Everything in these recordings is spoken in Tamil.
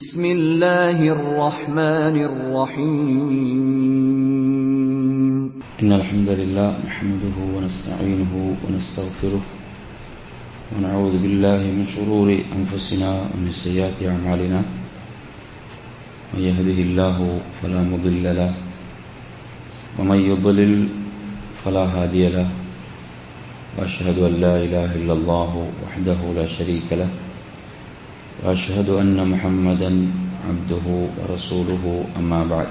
بسم الله الرحمن الرحيم إن الحمد لله نحمده ونستعينه ونستغفره ونعوذ بالله من شرور أنفسنا ومن سيئات أعمالنا من يهده الله فلا مضل له ومن يضلل فلا هادي له وأشهد أن لا إله إلا الله وحده لا شريك له وأشهد أن محمدا عبده ورسوله أما بعد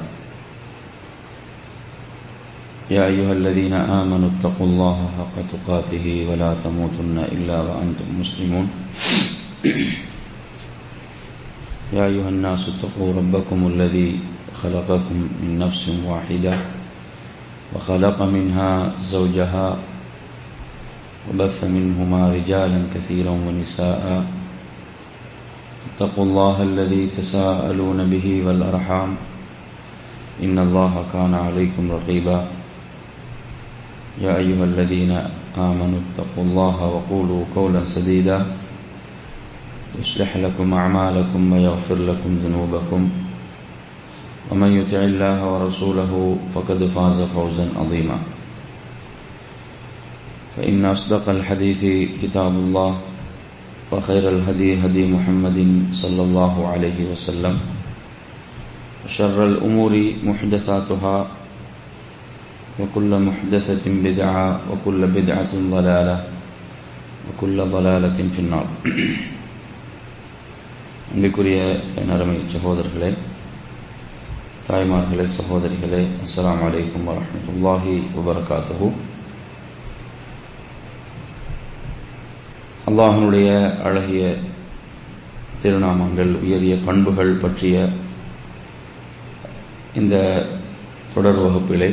يا أيها الذين آمنوا اتقوا الله حق تقاته ولا تموتن إلا وأنتم مسلمون يا أيها الناس اتقوا ربكم الذي خلقكم من نفس واحدة وخلق منها زوجها وبث منهما رجالا كثيرا ونساء اتقوا الله الذي تساءلون به والأرحام إن الله كان عليكم رقيبا يا أيها الذين آمنوا اتقوا الله وقولوا قولا سديدا يصلح لكم أعمالكم ويغفر لكم ذنوبكم ومن يطع الله ورسوله فقد فاز فوزا عظيما فإن أصدق الحديث كتاب الله وخير الهدي هدي محمد صلى الله عليه وسلم وشر الأمور محدثاتها وكل محدثة بدعة وكل بدعة ضلالة وكل ضلالة في النار அன்பிற்குரிய நரமை சகோதரர்களே தாய்மார்களே சகோதரிகளே அஸ்லாம் வலைக்கம் வரமத்துல்லாஹி வபரகாத்துஹூ அல்லாஹனுடைய அழகிய திருநாமங்கள் உயரிய பண்புகள் பற்றிய இந்த தொடர் வகுப்பிலே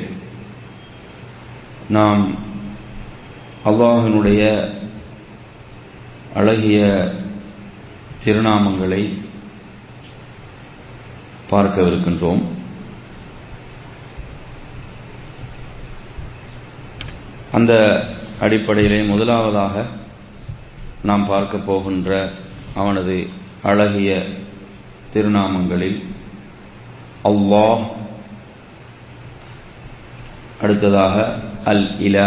நாம் அல்லாஹனுடைய அழகிய திருநாமங்களை பார்க்கவிருக்கின்றோம் அந்த அடிப்படையிலே முதலாவதாக நாம் பார்க்க போகின்ற அவனது அழகிய திருநாமங்களில் அல்லாஹ் அடுத்ததாக அல் இலா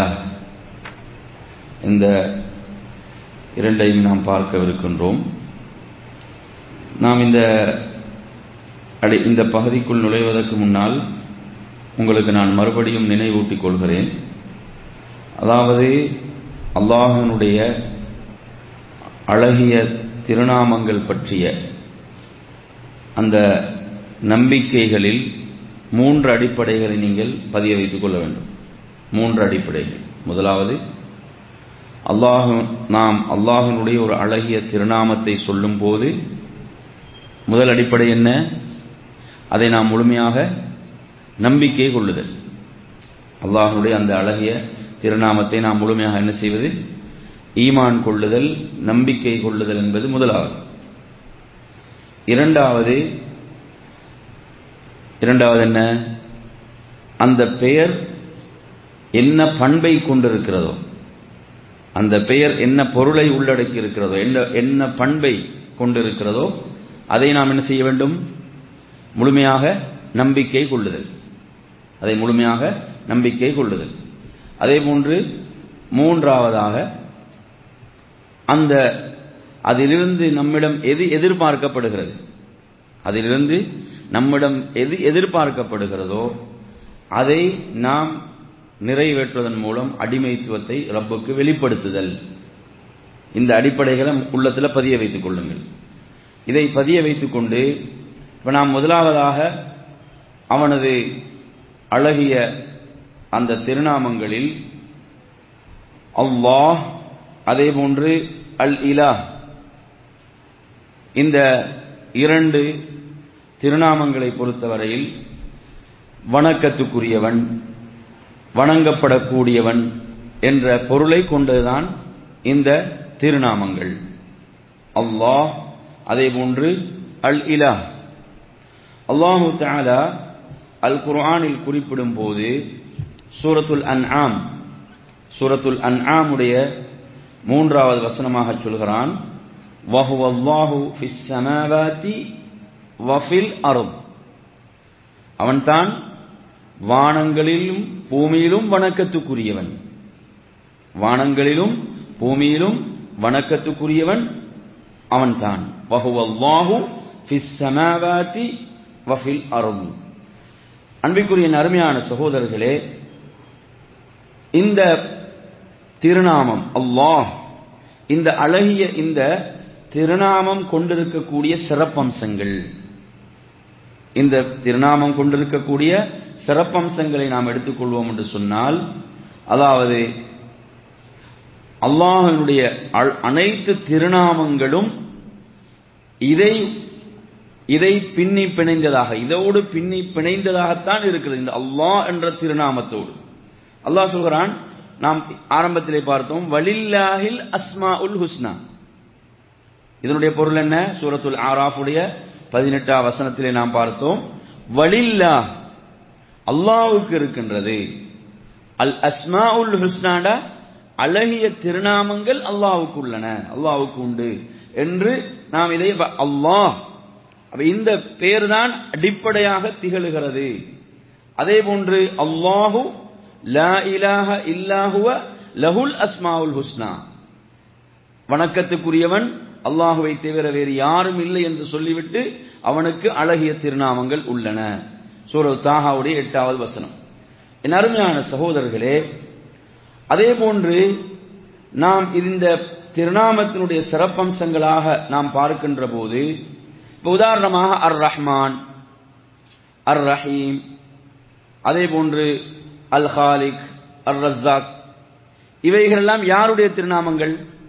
இந்த இரண்டையும் நாம் பார்க்கவிருக்கின்றோம் நாம் இந்த அடி இந்த பகுதிக்குள் நுழைவதற்கு முன்னால் உங்களுக்கு நான் மறுபடியும் நினைவூட்டிக் கொள்கிறேன் அதாவது அல்லாஹனுடைய அழகிய திருநாமங்கள் பற்றிய அந்த நம்பிக்கைகளில் மூன்று அடிப்படைகளை நீங்கள் பதிய வைத்துக் கொள்ள வேண்டும் மூன்று அடிப்படைகள் முதலாவது அல்லாஹு நாம் அல்லாஹினுடைய ஒரு அழகிய திருநாமத்தை சொல்லும் போது முதல் அடிப்படை என்ன அதை நாம் முழுமையாக நம்பிக்கை கொள்ளுதல் அல்லாஹனுடைய அந்த அழகிய திருநாமத்தை நாம் முழுமையாக என்ன செய்வது ஈமான் கொள்ளுதல் நம்பிக்கை கொள்ளுதல் என்பது முதலாவது இரண்டாவது இரண்டாவது என்ன அந்த பெயர் என்ன பண்பை கொண்டிருக்கிறதோ அந்த பெயர் என்ன பொருளை உள்ளடக்கி இருக்கிறதோ என்ன என்ன பண்பை கொண்டிருக்கிறதோ அதை நாம் என்ன செய்ய வேண்டும் முழுமையாக நம்பிக்கை கொள்ளுதல் அதை முழுமையாக நம்பிக்கை கொள்ளுதல் அதே போன்று மூன்றாவதாக அந்த அதிலிருந்து நம்மிடம் எது எதிர்பார்க்கப்படுகிறது அதிலிருந்து நம்மிடம் எது எதிர்பார்க்கப்படுகிறதோ அதை நாம் நிறைவேற்றுவதன் மூலம் அடிமைத்துவத்தை ரப்புக்கு வெளிப்படுத்துதல் இந்த அடிப்படைகளை உள்ளத்தில் பதிய வைத்துக் கொள்ளுங்கள் இதை பதிய வைத்துக் கொண்டு இப்போ நாம் முதலாவதாக அவனது அழகிய அந்த திருநாமங்களில் அல்லாஹ் அதே போன்று அல் இலா இந்த இரண்டு திருநாமங்களை பொறுத்தவரையில் வணக்கத்துக்குரியவன் வணங்கப்படக்கூடியவன் என்ற பொருளை கொண்டதுதான் இந்த திருநாமங்கள் அல்லாஹ் அதே போன்று அல் இலா அல்லாஹு தாலா அல் குர்ஆனில் குறிப்பிடும் போது சூரத்துல் அன் ஆம் சூரத்துல் அன் ஆமுடைய மூன்றாவது வசனமாக சொல்கிறான் وهو الله في السماوات வஃபில் அருள் அவன்தான் வானங்களிலும் பூமியிலும் வணக்கத்துக்குரியவன் வானங்களிலும் பூமியிலும் வணக்கத்துக்குரியவன் அவன்தான் வஹுவல்லாஹு ஃபிஸ் ஸமாவாதி வஃபில் அருள் அன்பிற்குரிய அருமையான சகோதரர்களே இந்த திருநாமம் அல்லாஹ் இந்த அழகிய இந்த திருநாமம் கொண்டிருக்கக்கூடிய சிறப்பம்சங்கள் இந்த திருநாமம் கொண்டிருக்கக்கூடிய சிறப்பம்சங்களை நாம் எடுத்துக்கொள்வோம் என்று சொன்னால் அதாவது அல்லாஹனுடைய அனைத்து திருநாமங்களும் இதை இதை பின்னி பிணைந்ததாக இதோடு பின்னி பிணைந்ததாகத்தான் இருக்கிறது இந்த அல்லாஹ் என்ற திருநாமத்தோடு அல்லாஹ் சொல்கிறான் நாம் ஆரம்பத்திலே பார்த்தோம் வலில்லாஹில் அஸ்மா உல் ஹுஸ்னா இதனுடைய பொருள் என்ன சூரத்துல் ஆராஃபுடைய பதினெட்டாம் வசனத்திலே நாம் பார்த்தோம் வலில்லா அல்லாவுக்கு இருக்கின்றது அல் அஸ்மா உல் ஹுஸ்னாடா அழகிய திருநாமங்கள் அல்லாவுக்கு உள்ளன அல்லாவுக்கு உண்டு என்று நாம் இதை அல்லாஹ் இந்த பேர் தான் அடிப்படையாக திகழ்கிறது அதே போன்று அல்லாஹு லா இலாஹ இல்லாஹுவ லஹுல் அஸ்மாவுல் ஹுஸ்னா வணக்கத்துக்குரியவன் அல்லாஹுவை தவிர வேறு யாரும் இல்லை என்று சொல்லிவிட்டு அவனுக்கு அழகிய திருநாமங்கள் உள்ளன சூர தாகாவுடைய எட்டாவது வசனம் என் அருமையான சகோதரர்களே அதே போன்று நாம் இந்த திருநாமத்தினுடைய சிறப்பம்சங்களாக நாம் பார்க்கின்ற போது உதாரணமாக அர் ரஹ்மான் அர் ரஹீம் அதே போன்று அல் ஹாலிக் அர் ரஸாக் இவைகளெல்லாம் யாருடைய திருநாமங்கள்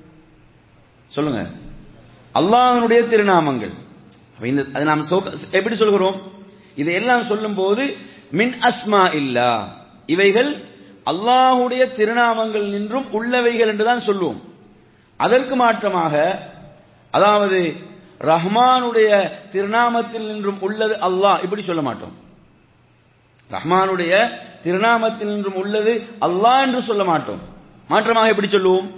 சொல்லுங்க அல்லாஹனுடைய திருநாமங்கள் இந்த அதை நாம் எப்படி சொல்கிறோம் இதையெல்லாம் சொல்லும் போது மின் அஸ்மா இல்லா இவைகள் அல்லாஹுடைய திருநாமங்கள் நின்றும் உள்ளவைகள் என்றுதான் சொல்லுவோம் அதற்கு மாற்றமாக அதாவது ரஹ்மானுடைய திருநாமத்தில் நின்றும் உள்ளது அல்லாஹ் இப்படி சொல்ல மாட்டோம் ரஹ்மானுடைய திருநாமத்தில் நின்றும் உள்ளது அல்லாஹ் என்று சொல்ல மாட்டோம் மாற்றமாக எப்படி சொல்லுவோம்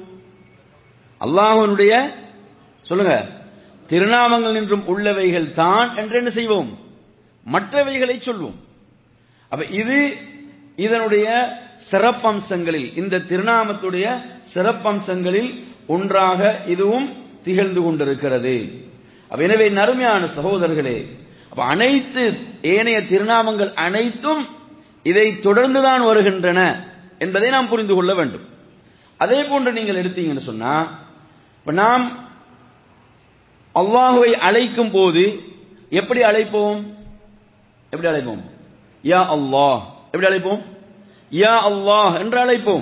அல்லாஹனுடைய சொல்லுங்க திருநாமங்கள் நின்றும் உள்ளவைகள் தான் என்று என்ன செய்வோம் மற்றவைகளை சொல்வோம் அப்ப இது இதனுடைய சிறப்பம்சங்களில் இந்த திருநாமத்துடைய சிறப்பம்சங்களில் ஒன்றாக இதுவும் திகழ்ந்து கொண்டிருக்கிறது அப்ப எனவே நறுமையான சகோதரர்களே அப்ப அனைத்து ஏனைய திருநாமங்கள் அனைத்தும் இதை தொடர்ந்துதான் வருகின்றன என்பதை நாம் புரிந்து கொள்ள வேண்டும் அதே போன்று நீங்கள் எடுத்தீங்கன்னு சொன்னா இப்ப நாம் அல்லாஹுவை அழைக்கும் போது எப்படி அழைப்போம் எப்படி அழைப்போம் யா அல்லாஹ் எப்படி அழைப்போம் யா அல்லாஹ் என்று அழைப்போம்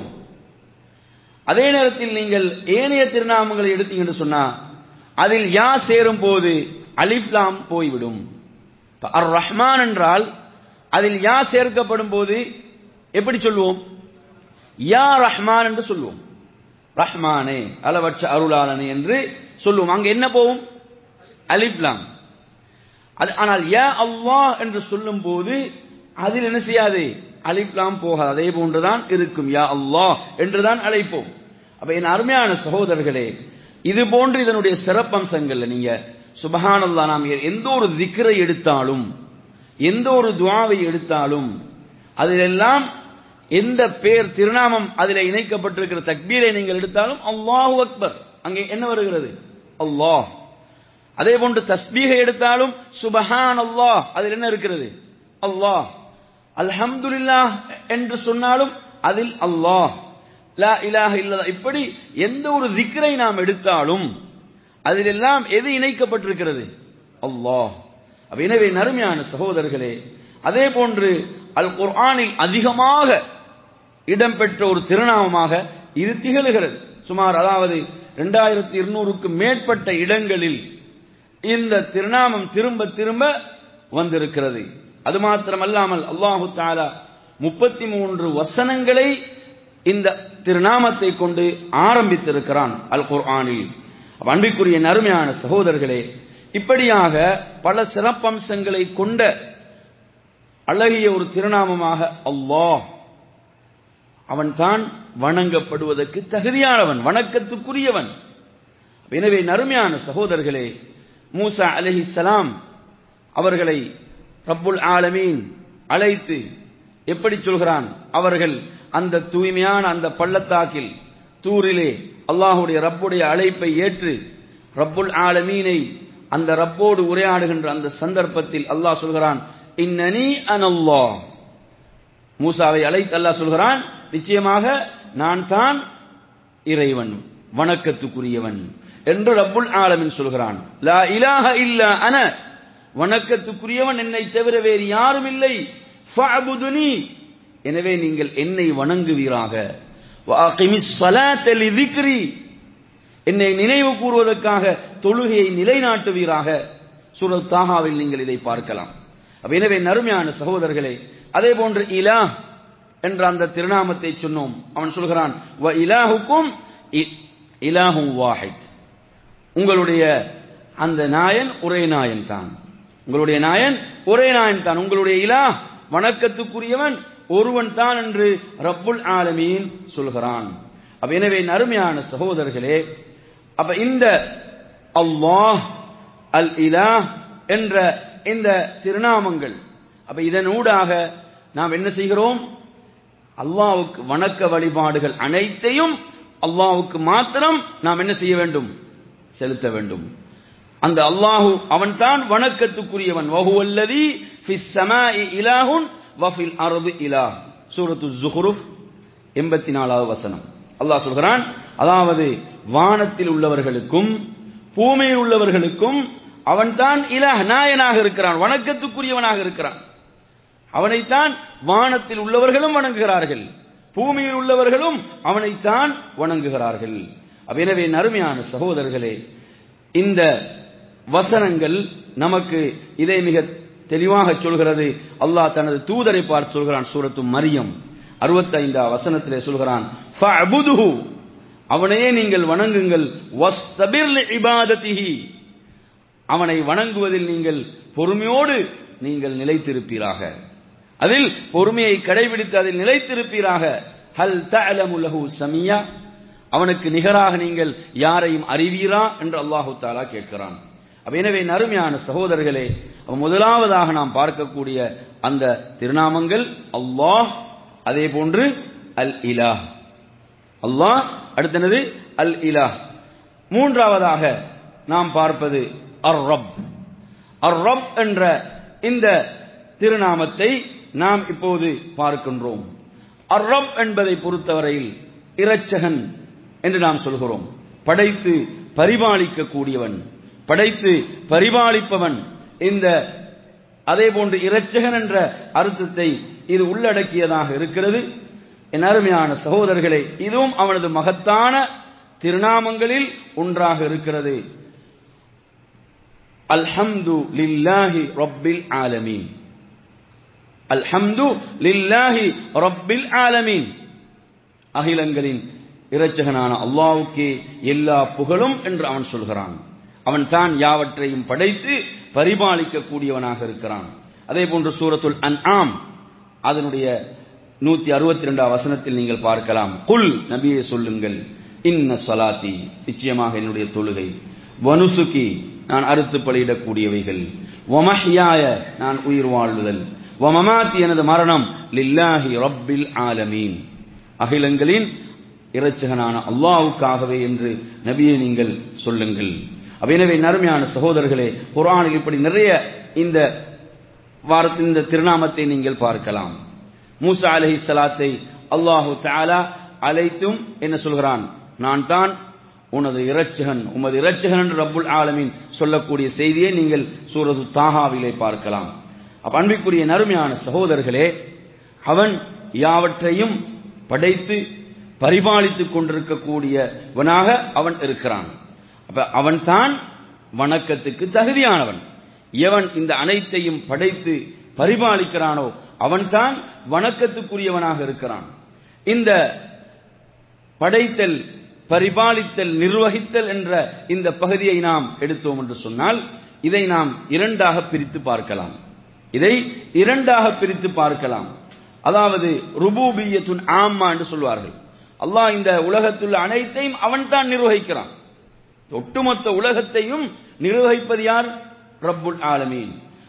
அதே நேரத்தில் நீங்கள் ஏனைய திருநாமங்களை எடுத்தீங்கன்னு சொன்னா அதில் யா சேரும் போது அலிப்லாம் போய்விடும் அர் ரஹ்மான் என்றால் அதில் யா சேர்க்கப்படும் போது எப்படி சொல்லுவோம் யா ரஹ்மான் என்று சொல்லுவோம் ரஹ்மானே அளவற்ற அருளாளனே என்று சொல்லுவோம் அங்க என்ன போகும் அலிப்லாம் அது ஆனால் யா அல்லாஹ் என்று சொல்லும் போது அதில் என்ன செய்யாது அலிப்லாம் போகாது அதே போன்றுதான் இருக்கும் யா அல்லாஹ் என்றுதான் அழைப்போம் அப்ப என் அருமையான சகோதரர்களே இது போன்று இதனுடைய சிறப்பம்சங்கள்ல நீங்க சுபஹானல்லா நாம் எந்த ஒரு திக்கரை எடுத்தாலும் எந்த ஒரு துவாவை எடுத்தாலும் அதிலெல்லாம் எந்த பேர் திருநாமம் அதில் இணைக்கப்பட்டிருக்கிற தக்பீரை நீங்கள் எடுத்தாலும் அல்லாஹு அக்பர் அங்கே என்ன வருகிறது அல்லாஹ் அதே போன்று தஸ்பீகை எடுத்தாலும் சுபஹான் அல்லாஹ் அதில் என்ன இருக்கிறது அல்லாஹ் அல்ஹம்துலில்லா என்று சொன்னாலும் அதில் அல்லாஹ் லா இலாஹ இல்லதா இப்படி எந்த ஒரு திக்ரை நாம் எடுத்தாலும் அதிலெல்லாம் எது இணைக்கப்பட்டிருக்கிறது அல்லாஹ் எனவே நறுமையான சகோதரர்களே அதே போன்று அல் குர்ஆனில் அதிகமாக இடம்பெற்ற ஒரு திருநாமமாக இது திகழ்கிறது சுமார் அதாவது இரண்டாயிரத்தி இருநூறுக்கு மேற்பட்ட இடங்களில் இந்த திருநாமம் திரும்ப திரும்ப வந்திருக்கிறது அது மாத்திரமல்லாமல் அல்லாஹு தாலா முப்பத்தி மூன்று வசனங்களை இந்த திருநாமத்தை கொண்டு ஆரம்பித்திருக்கிறான் அல் குர்ஆனில் அன்பிற்குரிய நறுமையான சகோதரர்களே இப்படியாக பல சிறப்பம்சங்களை கொண்ட அழகிய ஒரு திருநாமமாக அல்லாஹ் அவன் தான் வணங்கப்படுவதற்கு தகுதியானவன் வணக்கத்துக்குரியவன் எனவே நறுமையான சகோதரர்களே மூசா அலஹி சலாம் அவர்களை ரப்புல் ஆலமீன் அழைத்து எப்படி சொல்கிறான் அவர்கள் அந்த தூய்மையான அந்த பள்ளத்தாக்கில் தூரிலே அல்லாஹுடைய ரப்புடைய அழைப்பை ஏற்று ரப்புல் ஆலமீனை அந்த ரப்போடு உரையாடுகின்ற அந்த சந்தர்ப்பத்தில் அல்லாஹ் சொல்கிறான் இன்னனி அனல்லாஹ் மூசாவை அழைத்து அல்லாஹ் சொல்கிறான் நிச்சயமாக நான் தான் இறைவன் வணக்கத்துக்குரியவன் என்று ரப்புல் ஆலமின் சொல்கிறான் லா இலாஹ இல்லா அன வணக்கத்துக்குரியவன் என்னை தவிர வேறு யாரும் இல்லை ஃபஅபுதுனி எனவே நீங்கள் என்னை வணங்குவீராக வஅகிமிஸ் ஸலாத்த லிذிக்ரி என்னை நினைவு கூறுவதற்காக தொழுகையை நிலைநாட்டுவீராக சூரத் தாஹாவில் நீங்கள் இதை பார்க்கலாம் அப்ப எனவே நறுமையான சகோதரர்களே அதே போன்று இலா என்ற அந்த திருநாமத்தை சொன்னோம் அவன் சொல்கிறான் வ இலாஹுக்கும் இலாஹும் வாஹித் உங்களுடைய அந்த நாயன் ஒரே நாயன் தான் உங்களுடைய நாயன் ஒரே நாயன் தான் உங்களுடைய இலா வணக்கத்துக்குரியவன் ஒருவன் தான் என்று ரப்புல் ஆலமீன் சொல்கிறான் அப்ப எனவே நறுமையான சகோதரர்களே அப்ப இந்த அல்லாஹ் அல் இலா என்ற இந்த திருநாமங்கள் அப்ப இதனூடாக நாம் என்ன செய்கிறோம் அல்லாவுக்கு வணக்க வழிபாடுகள் அனைத்தையும் அல்லாவுக்கு மாத்திரம் நாம் என்ன செய்ய வேண்டும் செலுத்த வேண்டும் அந்த அல்லாஹு அவன்தான் வணக்கத்துக்குரியவன் வஹுவல்லதி ஃபிஸ் ஸமாஇ இலாஹுன் வஃபில் அர்து இலாஹ் சூரத்து ஸுஹ்ருஃப் 84வது வசனம் அல்லாஹ் சொல்கிறான் அதாவது வானத்தில் உள்ளவர்களுக்கும் பூமியில் உள்ளவர்களுக்கும் அவன்தான் இலாஹ் நாயனாக இருக்கிறான் வணக்கத்துக்குரியவனாக இருக்கிறான் அவனைத்தான் வானத்தில் உள்ளவர்களும் வணங்குகிறார்கள் பூமியில் உள்ளவர்களும் அவனைத்தான் வணங்குகிறார்கள் எனவே நறுமையான சகோதரர்களே இந்த வசனங்கள் நமக்கு இதை மிக தெளிவாக சொல்கிறது அல்லாஹ் தனது தூதரை பார்த்து சொல்கிறான் சூரத்து மரியம் அறுபத்தைந்தா வசனத்திலே சொல்கிறான் ஃபஅபுதுஹு அவனையே நீங்கள் வணங்குங்கள் வஸ்தபிர் இபாதத்திஹி அவனை வணங்குவதில் நீங்கள் பொறுமையோடு நீங்கள் நிலைத்திருப்பீராக அதில் பொறுமையை கடைபிடித்து அதில் நிலைத்திருப்பீராக ஹல் தஅலமு லஹு சமியா அவனுக்கு நிகராக நீங்கள் யாரையும் அறிவீரா என்று அல்லாஹு தாலா கேட்கிறான் அப்ப எனவே நறுமையான சகோதரர்களே முதலாவதாக நாம் பார்க்கக்கூடிய அந்த திருநாமங்கள் அல்லாஹ் அதே போன்று அல் இலாஹ் அல்லாஹ் அடுத்தனது அல் இலாஹ் மூன்றாவதாக நாம் பார்ப்பது அர் ரப் அர் ரப் என்ற இந்த திருநாமத்தை நாம் இப்போது பார்க்கின்றோம் அர் ரப் என்பதை பொறுத்தவரையில் இரட்சகன் என்று நாம் சொல்கிறோம் படைத்து பரிபாலிக்க கூடியவன் படைத்து பரிபாலிப்பவன் இந்த அதே போன்று இரட்சகன் என்ற அர்த்தத்தை இது உள்ளடக்கியதாக இருக்கிறது என் அருமையான சகோதரர்களே இதுவும் அவனது மகத்தான திருநாமங்களில் ஒன்றாக இருக்கிறது அல்ஹம்து லில்லாஹி ரப்பில் ஆலமீன் அல்ஹம்து லில்லாஹி ரப்பில் ஆலமீன் அகிலங்களின் இரட்சகனான அல்லாவுக்கே எல்லா புகழும் என்று அவன் சொல்கிறான் அவன் தான் யாவற்றையும் படைத்து பரிபாலிக்க கூடியவனாக இருக்கிறான் அதே போன்று சூரத்துல் அன் ஆம் அதனுடைய நூத்தி அறுபத்தி ரெண்டாம் வசனத்தில் நீங்கள் பார்க்கலாம் குல் நபியை சொல்லுங்கள் இன்ன சலாத்தி நிச்சயமாக என்னுடைய தொழுகை வனுசுகி நான் அறுத்து பலியிடக்கூடியவைகள் வமஹ்யாய நான் உயிர் வாழ்வுதல் வமமாத்தி எனது மரணம் லில்லாஹி ரப்பில் ஆலமீன் அகிலங்களின் இரட்சகனான அல்லாவுக்காகவே என்று நபியை நீங்கள் சொல்லுங்கள் எனவே நறுமையான சகோதரர்களே குரானில் இப்படி நிறைய இந்த வாரத்தின் இந்த திருநாமத்தை நீங்கள் பார்க்கலாம் மூசா அலஹி சலாத்தை அல்லாஹு தாலா அழைத்தும் என்ன சொல்கிறான் நான் தான் உனது இரட்சகன் உமது இரட்சகன் என்று ரப்புல் ஆலமின் சொல்லக்கூடிய செய்தியை நீங்கள் சூரது தாகாவிலே பார்க்கலாம் அப்ப அன்பிற்குரிய நறுமையான சகோதரர்களே அவன் யாவற்றையும் படைத்து பரிபாலித்துக் கொண்டிருக்கக்கூடியவனாக அவன் இருக்கிறான் அப்ப அவன் தான் வணக்கத்துக்கு தகுதியானவன் எவன் இந்த அனைத்தையும் படைத்து பரிபாலிக்கிறானோ அவன்தான் வணக்கத்துக்குரியவனாக இருக்கிறான் இந்த படைத்தல் பரிபாலித்தல் நிர்வகித்தல் என்ற இந்த பகுதியை நாம் எடுத்தோம் என்று சொன்னால் இதை நாம் இரண்டாக பிரித்து பார்க்கலாம் இதை இரண்டாக பிரித்து பார்க்கலாம் அதாவது ருபூபியத்துன் ஆம்மா என்று சொல்வார்கள் அல்லாஹ் இந்த உலகத்துள்ள அனைத்தையும் அவன் தான் நிர்வகிக்கிறான் ஒட்டுமொத்த உலகத்தையும் நிர்வகிப்பது யார் ரப்புல் ஆலமீன்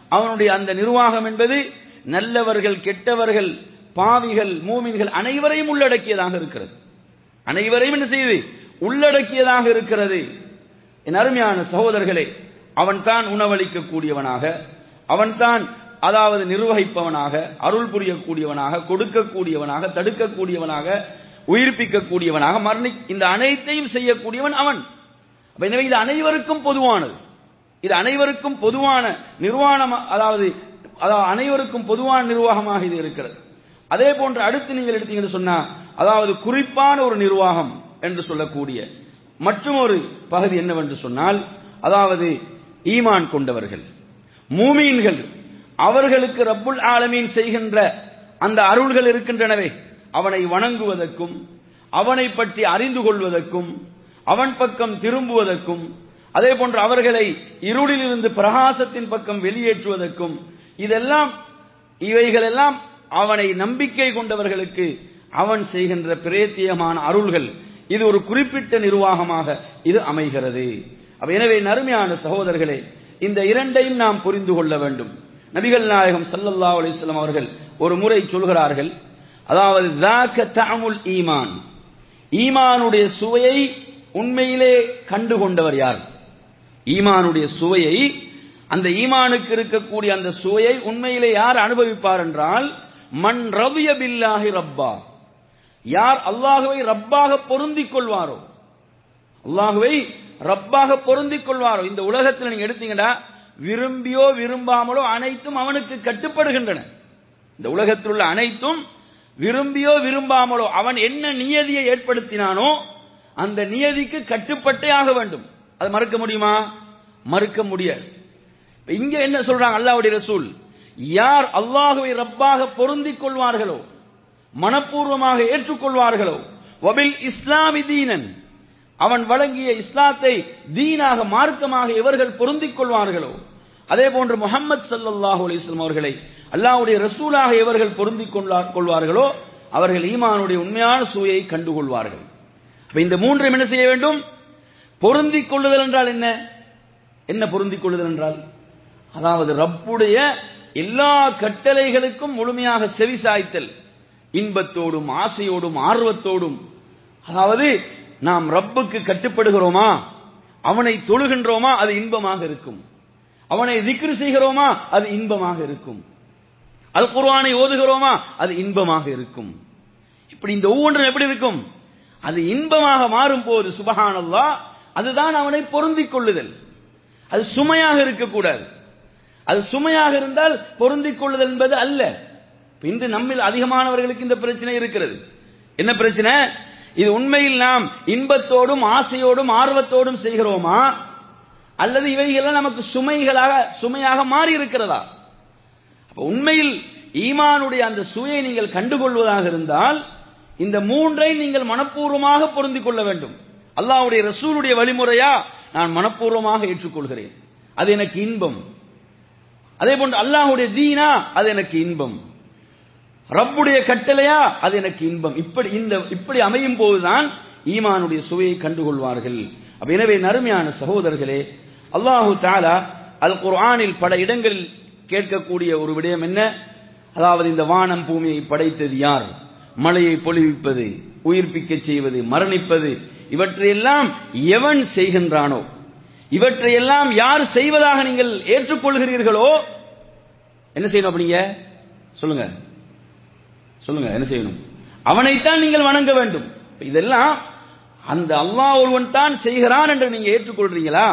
அவனுடைய அந்த நிர்வாகம் என்பது நல்லவர்கள் கெட்டவர்கள் பாவிகள் மூமின்கள் அனைவரையும் உள்ளடக்கியதாக இருக்கிறது அனைவரையும் என்ன செய்யுது உள்ளடக்கியதாக இருக்கிறது என் அருமையான சகோதரர்களே அவன்தான் உணவளிக்கக்கூடியவனாக அவன்தான் அதாவது நிர்வகிப்பவனாக அருள் புரியக்கூடியவனாக கொடுக்கக்கூடியவனாக தடுக்கக்கூடியவனாக உயிர்ப்பிக்கக்கூடியவனாக மரணி இந்த அனைத்தையும் செய்யக்கூடியவன் அவன் அப்ப எனவே இது அனைவருக்கும் பொதுவானது இது அனைவருக்கும் பொதுவான நிர்வாணம் அதாவது அதாவது அனைவருக்கும் பொதுவான நிர்வாகமாக இது இருக்கிறது அதே போன்று அடுத்து நீங்கள் எடுத்தீங்கன்னு சொன்னா அதாவது குறிப்பான ஒரு நிர்வாகம் என்று சொல்லக்கூடிய மற்றும் ஒரு பகுதி என்னவென்று சொன்னால் அதாவது ஈமான் கொண்டவர்கள் மூமீன்கள் அவர்களுக்கு ரப்புல் ஆலமீன் செய்கின்ற அந்த அருள்கள் இருக்கின்றனவே அவனை வணங்குவதற்கும் அவனை பற்றி அறிந்து கொள்வதற்கும் அவன் பக்கம் திரும்புவதற்கும் அதே போன்று அவர்களை இருளிலிருந்து பிரகாசத்தின் பக்கம் வெளியேற்றுவதற்கும் இதெல்லாம் இவைகளெல்லாம் அவனை நம்பிக்கை கொண்டவர்களுக்கு அவன் செய்கின்ற பிரேத்தியமான அருள்கள் இது ஒரு குறிப்பிட்ட நிர்வாகமாக இது அமைகிறது அப்ப எனவே நறுமையான சகோதரர்களே இந்த இரண்டையும் நாம் புரிந்து கொள்ள வேண்டும் நபிகள் நாயகம் சல்லல்லா அலிஸ்லாம் அவர்கள் ஒரு முறை சொல்கிறார்கள் அதாவது தாக்க தமுல் ஈமான் ஈமானுடைய சுவையை உண்மையிலே கண்டு கொண்டவர் யார் ஈமானுடைய சுவையை அந்த ஈமானுக்கு இருக்கக்கூடிய அந்த சுவையை உண்மையிலே யார் அனுபவிப்பார் என்றால் மண் ரவிய பில்லாஹி ரப்பா யார் அல்லாஹுவை ரப்பாக பொருந்திக் கொள்வாரோ அல்லாஹுவை ரப்பாக பொருந்திக் கொள்வாரோ இந்த உலகத்தில் நீங்க எடுத்தீங்கன்னா விரும்பியோ விரும்பாமலோ அனைத்தும் அவனுக்கு கட்டுப்படுகின்றன இந்த உலகத்தில் உள்ள அனைத்தும் விரும்பியோ விரும்பாமலோ அவன் என்ன நியதியை ஏற்படுத்தினானோ அந்த நியதிக்கு கட்டுப்பட்டே ஆக வேண்டும் அது மறுக்க முடியுமா மறுக்க முடியாது இங்க என்ன சொல்றாங்க அல்லாவுடைய ரசூல் யார் அல்லாஹுவை ரப்பாக பொருந்திக் கொள்வார்களோ மனப்பூர்வமாக ஏற்றுக்கொள்வார்களோ வபில் இஸ்லாமி தீனன் அவன் வழங்கிய இஸ்லாத்தை தீனாக மார்க்கமாக எவர்கள் பொருந்திக் கொள்வார்களோ அதே போன்று முகமது சல்லாஹூ அலிஸ்லாம் அவர்களை அல்லாவுடைய ரசூலாக எவர்கள் பொருந்திக் கொள்வார்களோ அவர்கள் ஈமானுடைய உண்மையான சூயை கண்டுகொள்வார்கள் இந்த மூன்றையும் என்ன செய்ய வேண்டும் பொருந்திக் கொள்ளுதல் என்றால் என்ன என்ன பொருந்திக் கொள்ளுதல் என்றால் அதாவது ரப்புடைய எல்லா கட்டளைகளுக்கும் முழுமையாக செவிசாய்த்தல் இன்பத்தோடும் ஆசையோடும் ஆர்வத்தோடும் அதாவது நாம் ரப்புக்கு கட்டுப்படுகிறோமா அவனை தொழுகின்றோமா அது இன்பமாக இருக்கும் அவனை திக்ரு செய்கிறோமா அது இன்பமாக இருக்கும் அல் குர்வானை ஓதுகிறோமா அது இன்பமாக இருக்கும் இப்படி இந்த ஒவ்வொன்றும் எப்படி இருக்கும் அது இன்பமாக மாறும் போது சுபஹானல்லா அதுதான் அவனை பொருந்திக் கொள்ளுதல் அது சுமையாக இருக்கக்கூடாது அது சுமையாக இருந்தால் பொருந்திக் கொள்ளுதல் என்பது அல்ல இன்று நம்மில் அதிகமானவர்களுக்கு இந்த பிரச்சனை இருக்கிறது என்ன பிரச்சனை இது உண்மையில் நாம் இன்பத்தோடும் ஆசையோடும் ஆர்வத்தோடும் செய்கிறோமா அல்லது இவைகள் நமக்கு சுமைகளாக சுமையாக மாறி இருக்கிறதா உண்மையில் ஈமானுடைய அந்த சுவையை நீங்கள் கண்டுகொள்வதாக இருந்தால் இந்த மூன்றை நீங்கள் மனப்பூர்வமாக பொருந்திக் கொள்ள வேண்டும் அல்லாவுடைய ரசூலுடைய வழிமுறையா நான் மனப்பூர்வமாக ஏற்றுக்கொள்கிறேன் அது எனக்கு இன்பம் அதே போன்று அல்லாஹுடைய தீனா அது எனக்கு இன்பம் ரப்புடைய கட்டளையா அது எனக்கு இன்பம் இப்படி இந்த இப்படி அமையும் போதுதான் ஈமானுடைய சுவையை கண்டுகொள்வார்கள் அப்ப எனவே நறுமையான சகோதரர்களே அல்லாஹு தாலா அல் குர்ஆனில் பல இடங்களில் கேட்கக்கூடிய ஒரு விடயம் என்ன அதாவது இந்த வானம் பூமியை படைத்தது யார் மழையை பொழிவிப்பது உயிர்ப்பிக்க செய்வது மரணிப்பது இவற்றையெல்லாம் எவன் செய்கின்றானோ இவற்றையெல்லாம் யார் செய்வதாக நீங்கள் ஏற்றுக்கொள்கிறீர்களோ என்ன செய்யணும் அப்படிங்க சொல்லுங்க சொல்லுங்க என்ன செய்யணும் அவனைத்தான் நீங்கள் வணங்க வேண்டும் இதெல்லாம் அந்த அல்லாஹ் ஒருவன் தான் செய்கிறான் என்று நீங்க ஏற்றுக்கொள்றீங்களா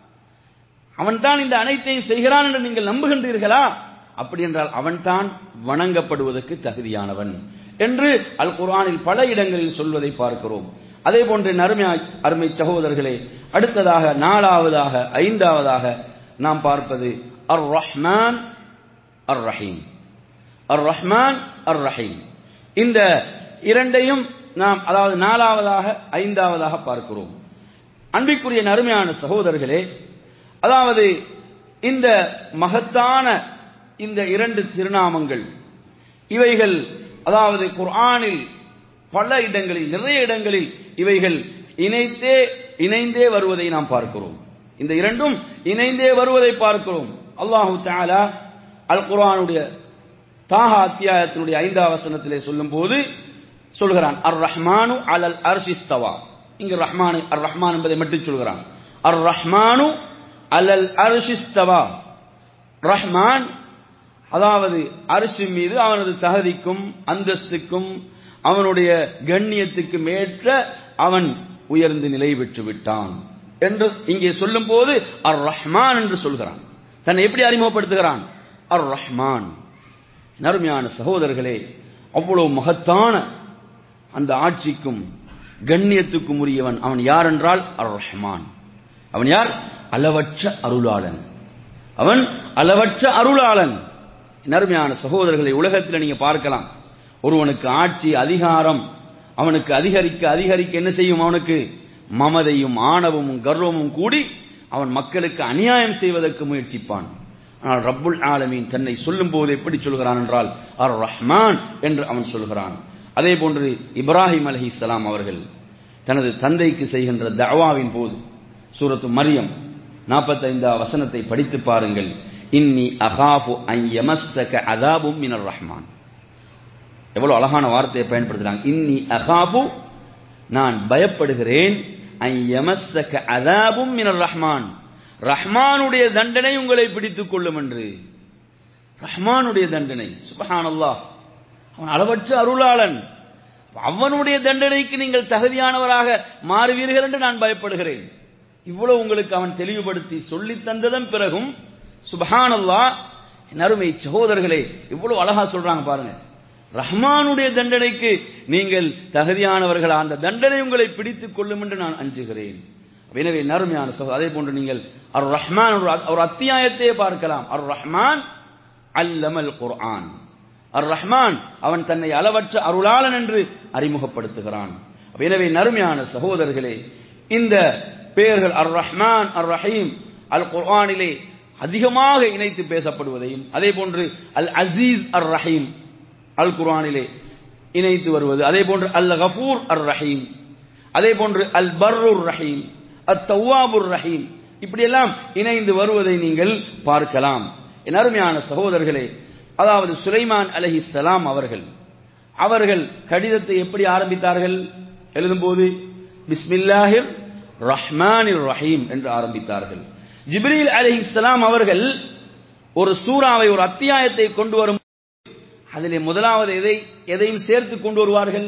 அவன் தான் இந்த அனைத்தையும் செய்கிறான் என்று நீங்கள் நம்புகின்றீர்களா அப்படி என்றால் அவன்தான் வணங்கப்படுவதற்கு தகுதியானவன் என்று அல் குர்ஆனில் பல இடங்களில் சொல்வதை பார்க்கிறோம் அதே போன்று நறுமை அருமை சகோதரர்களே அடுத்ததாக நாலாவதாக ஐந்தாவதாக நாம் பார்ப்பது அர் ரஹ்மான் அர் ரஹீம் அர் ரஹ்மான் அர் ரஹீம் இந்த இரண்டையும் நாம் அதாவது நாலாவதாக ஐந்தாவதாக பார்க்கிறோம் அன்பிற்குரிய நறுமையான சகோதரர்களே அதாவது இந்த மகத்தான இந்த இரண்டு திருநாமங்கள் இவைகள் அதாவது குர்ஆனில் பல இடங்களில் நிறைய இடங்களில் இவைகள் இணைத்தே இணைந்தே வருவதை நாம் பார்க்கிறோம் இந்த இரண்டும் இணைந்தே வருவதை பார்க்கிறோம் அல்லாஹு தாலா அல் குர்ஆனுடைய தாஹா அத்தியாயத்தினுடைய ஐந்தாவது வசனத்திலே சொல்லும் போது சொல்கிறான் அர் ரஹ்மானு அலல் அர்ஷிஸ்தவா இங்கு ரஹ்மான் அர் ரஹ்மான் என்பதை மட்டும் சொல்கிறான் அர் ரஹ்மானு அலல் அர்ஷிஸ்தவா ரஹ்மான் அதாவது அரிசி மீது அவனது தகுதிக்கும் அந்தஸ்துக்கும் அவனுடைய கண்ணியத்துக்கும் ஏற்ற அவன் உயர்ந்து நிலை பெற்று விட்டான் என்று இங்கே சொல்லும் போது அர் ரஹ்மான் என்று சொல்கிறான் தன்னை எப்படி அறிமுகப்படுத்துகிறான் அர் ரஹ்மான் நறுமையான சகோதரர்களே அவ்வளவு மகத்தான அந்த ஆட்சிக்கும் கண்ணியத்துக்கும் உரியவன் அவன் யார் என்றால் அர் ரஹ்மான் அவன் யார் அளவற்ற அருளாளன் அவன் அளவற்ற அருளாளன் நறுமையான சகோதரர்களை உலகத்தில் நீங்க பார்க்கலாம் ஒருவனுக்கு ஆட்சி அதிகாரம் அவனுக்கு அதிகரிக்க அதிகரிக்க என்ன செய்யும் அவனுக்கு மமதையும் ஆணவமும் கர்வமும் கூடி அவன் மக்களுக்கு அநியாயம் செய்வதற்கு முயற்சிப்பான் ஆனால் ரப்புல் ஆலமீன் தன்னை சொல்லும் போது எப்படி சொல்கிறான் என்றால் அர் ரஹ்மான் என்று அவன் சொல்கிறான் அதே போன்று இப்ராஹிம் அலஹி இஸ்லாம் அவர்கள் தனது தந்தைக்கு செய்கின்ற தவாவின் போது சூரத்து மரியம் நாற்பத்தைந்தாம் வசனத்தை படித்து பாருங்கள் இன்னி அகாஃபு அன் யமஸ்ஸக அதாபும் மினர் ரஹ்மான் எவ்வளவு அழகான வார்த்தையை பயன்படுத்துறாங்க இன்னி அகாஃபு நான் பயப்படுகிறேன் அன் யமஸ்ஸக அதாபும் மினர் ரஹ்மான் ரஹ்மானுடைய தண்டனை உங்களை பிடித்துக் கொள்ளும் என்று ரஹ்மானுடைய தண்டனை சுபஹானல்லாஹ் அவன் அளவற்ற அருளாளன் அவனுடைய தண்டனைக்கு நீங்கள் தகுதியானவராக மாறுவீர்கள் என்று நான் பயப்படுகிறேன் இவ்வளவு உங்களுக்கு அவன் தெளிவுபடுத்தி சொல்லி தந்ததன் பிறகும் சுபஹானல்லா என் அருமை சகோதரர்களே இவ்வளவு அழகா சொல்றாங்க பாருங்க ரஹ்மானுடைய தண்டனைக்கு நீங்கள் தகுதியானவர்கள் அந்த தண்டனை உங்களை பிடித்துக் கொள்ளும் என்று நான் அஞ்சுகிறேன் எனவே நறுமையான சகோதரர் அதே போன்று நீங்கள் அர் ரஹ்மான் ஒரு அத்தியாயத்தையே பார்க்கலாம் அர் ரஹ்மான் அல்லமல் குர்ஆன் அர் ரஹ்மான் அவன் தன்னை அளவற்ற அருளாளன் என்று அறிமுகப்படுத்துகிறான் எனவே நறுமையான சகோதரர்களே இந்த பெயர்கள் அர் ரஹ்மான் அர் ரஹீம் அல் குர்ஆனிலே அதிகமாக இணைத்து பேசப்படுவதையும் அதே போன்று அல் அசீஸ் அர் ரஹீம் அல் குர்ஆனிலே இணைத்து வருவது அதே போன்று அல் கஃபூர் அர் ரஹீம் அதே போன்று அல் பர்ருர் ரஹீம் அத் தவ்வாபுர் ரஹீம் இப்படியெல்லாம் இணைந்து வருவதை நீங்கள் பார்க்கலாம் என் அருமையான சகோதரர்களே அதாவது சுலைமான் அலஹி சலாம் அவர்கள் அவர்கள் கடிதத்தை எப்படி ஆரம்பித்தார்கள் எழுதும்போது பிஸ்மில்லாஹிர் ரஹ்மானிர் ரஹீம் என்று ஆரம்பித்தார்கள் ஜிப்ரீல் அலி இஸ்லாம் அவர்கள் ஒரு சூறாவை ஒரு அத்தியாயத்தை கொண்டு வரும் அதிலே முதலாவது எதை எதையும் சேர்த்து கொண்டு வருவார்கள்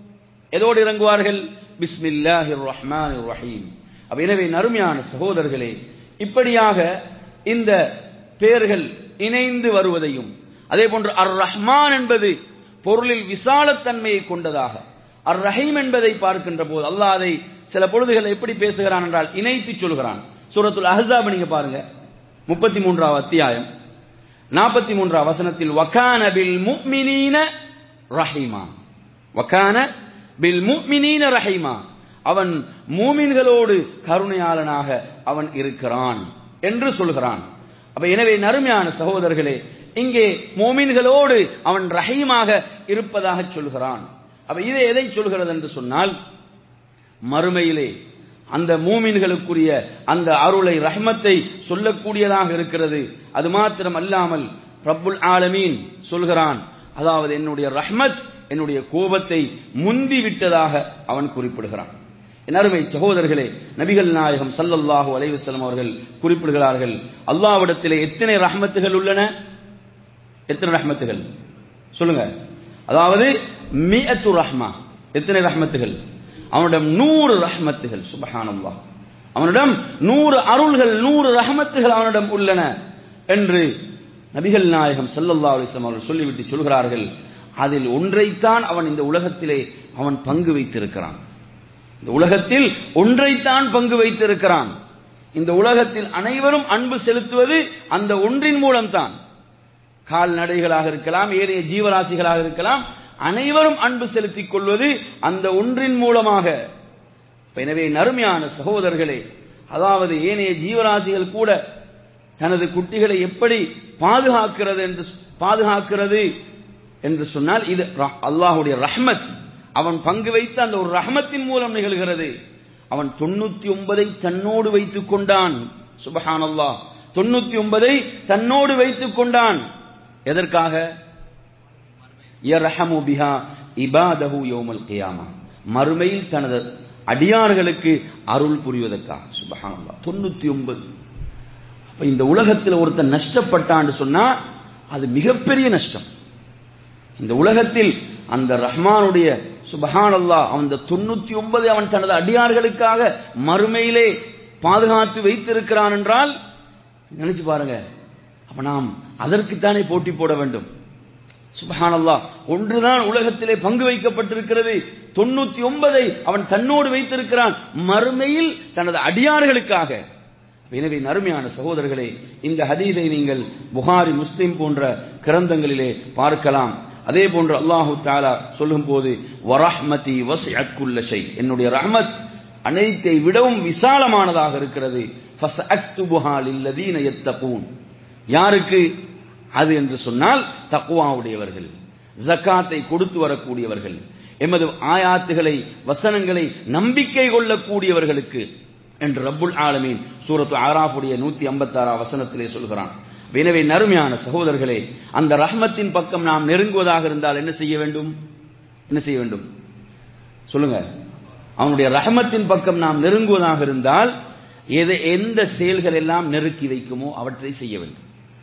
எதோடு இறங்குவார்கள் பிஸ்மில்லாஹிர் ரஹ்மானிர் ரஹீம் அப்ப எனவே நறுமையான சகோதரர்களே இப்படியாக இந்த பெயர்கள் இணைந்து வருவதையும் அதே போன்று அர் ரஹ்மான் என்பது பொருளில் விசாலத்தன்மையை கொண்டதாக அர் ரஹீம் என்பதை பார்க்கின்ற போது அல்லாஹ் அதை சில பொழுதுகள் எப்படி பேசுகிறான் என்றால் இணைத்து சொல்கிறான் சூரத்துல் அஹ்ஸாப் நீங்க பாருங்க முப்பத்தி மூன்றாவது அத்தியாயம் நாற்பத்தி மூன்றாம் வசனத்தில் வக்கான பில் முக்மினீன ரஹீமா வக்கான பில் முக்மினீன ரஹீமா அவன் மூமின்களோடு கருணையாளனாக அவன் இருக்கிறான் என்று சொல்கிறான் அப்ப எனவே நறுமையான சகோதரர்களே இங்கே மோமின்களோடு அவன் ரஹீமாக இருப்பதாக சொல்கிறான் அப்ப இது எதை சொல்கிறது என்று சொன்னால் மறுமையிலே அந்த மூமின்களுக்குரிய அந்த அருளை ரஹ்மத்தை சொல்லக்கூடியதாக இருக்கிறது அது மாத்திரம் அல்லாமல் ரப்புல் ஆலமீன் சொல்கிறான் அதாவது என்னுடைய ரஹ்மத் என்னுடைய கோபத்தை முந்தி விட்டதாக அவன் குறிப்பிடுகிறான் என் அருமை சகோதரர்களே நபிகள் நாயகம் சல்லல்லாஹு அலைவசலம் அவர்கள் குறிப்பிடுகிறார்கள் அல்லாவிடத்திலே எத்தனை ரஹ்மத்துகள் உள்ளன எத்தனை ரஹ்மத்துகள் சொல்லுங்க அதாவது மியத்து ரஹ்மா எத்தனை ரஹ்மத்துகள் அவனிடம் நூறு ரஹ்மத்துகள் சுபஹானல்லா அவனிடம் நூறு அருள்கள் நூறு ரஹமத்துகள் அவனிடம் உள்ளன என்று நபிகள் நாயகம் சல்லல்லா அலிஸ்லாம் அவர்கள் சொல்லிவிட்டு சொல்கிறார்கள் அதில் ஒன்றைத்தான் அவன் இந்த உலகத்திலே அவன் பங்கு வைத்திருக்கிறான் இந்த உலகத்தில் ஒன்றைத்தான் பங்கு வைத்திருக்கிறான் இந்த உலகத்தில் அனைவரும் அன்பு செலுத்துவது அந்த ஒன்றின் மூலம்தான் கால்நடைகளாக இருக்கலாம் ஏனைய ஜீவராசிகளாக இருக்கலாம் அனைவரும் அன்பு செலுத்திக் கொள்வது அந்த ஒன்றின் மூலமாக எனவே நறுமையான சகோதரர்களே அதாவது ஏனைய ஜீவராசிகள் கூட தனது குட்டிகளை எப்படி பாதுகாக்கிறது என்று பாதுகாக்கிறது என்று சொன்னால் இது அல்லாஹுடைய ரஹ்மத் அவன் பங்கு வைத்த அந்த ஒரு ரஹமத்தின் மூலம் நிகழ்கிறது அவன் தொண்ணூத்தி ஒன்பதை தன்னோடு வைத்துக் கொண்டான் சுபஹான் அல்லாஹ் தொண்ணூத்தி ஒன்பதை தன்னோடு வைத்துக் கொண்டான் எதற்காக யர்ஹமு பிஹா இபாதஹு யௌமல் கியாமா மறுமையில் தனது அடியார்களுக்கு அருள் புரிவதற்காக சுபஹானல்லாஹ் தொண்ணூத்தி ஒன்பது அப்ப இந்த உலகத்தில் ஒருத்தன் நஷ்டப்பட்டான்னு சொன்னா அது மிகப்பெரிய நஷ்டம் இந்த உலகத்தில் அந்த ரஹ்மானுடைய சுபஹான் அல்லாஹ் அந்த தொண்ணூத்தி ஒன்பது அவன் தனது அடியார்களுக்காக மறுமையிலே பாதுகாத்து வைத்திருக்கிறான் என்றால் நினைச்சு பாருங்க அப்ப நாம் அதற்குத்தானே போட்டி போட வேண்டும் சுபஹானல்லா ஒன்றுதான் உலகத்திலே பங்கு வைக்கப்பட்டிருக்கிறது தொண்ணூத்தி ஒன்பதை அவன் தன்னோடு வைத்திருக்கிறான் மறுமையில் தனது அடியார்களுக்காக எனவே நறுமையான சகோதரர்களே இந்த ஹதீதை நீங்கள் புகாரி முஸ்லிம் போன்ற கிரந்தங்களிலே பார்க்கலாம் அதே போன்று அல்லாஹு தாலா சொல்லும் போது வரஹ்மதி வசிஅத் குல்ல ஷை என்னுடைய ரஹ்மத் அனைத்தை விடவும் விசாலமானதாக இருக்கிறது ஃபஸ்அக்துபுஹா லில்லதீன யத்தகூன் யாருக்கு அது என்று சொன்னால் தக்குவாவுடையவர்கள் ஜக்காத்தை கொடுத்து வரக்கூடியவர்கள் எமது ஆயாத்துகளை வசனங்களை நம்பிக்கை கொள்ளக்கூடியவர்களுக்கு என்று ரப்புல் ஆலமீன் சூரத்து ஆராஃபுடைய நூத்தி ஐம்பத்தி ஆறாம் வசனத்திலே சொல்கிறான் எனவே நறுமையான சகோதரர்களே அந்த ரஹ்மத்தின் பக்கம் நாம் நெருங்குவதாக இருந்தால் என்ன செய்ய வேண்டும் என்ன செய்ய வேண்டும் சொல்லுங்க அவனுடைய ரஹமத்தின் பக்கம் நாம் நெருங்குவதாக இருந்தால் எது எந்த செயல்கள் எல்லாம் நெருக்கி வைக்குமோ அவற்றை செய்ய வேண்டும்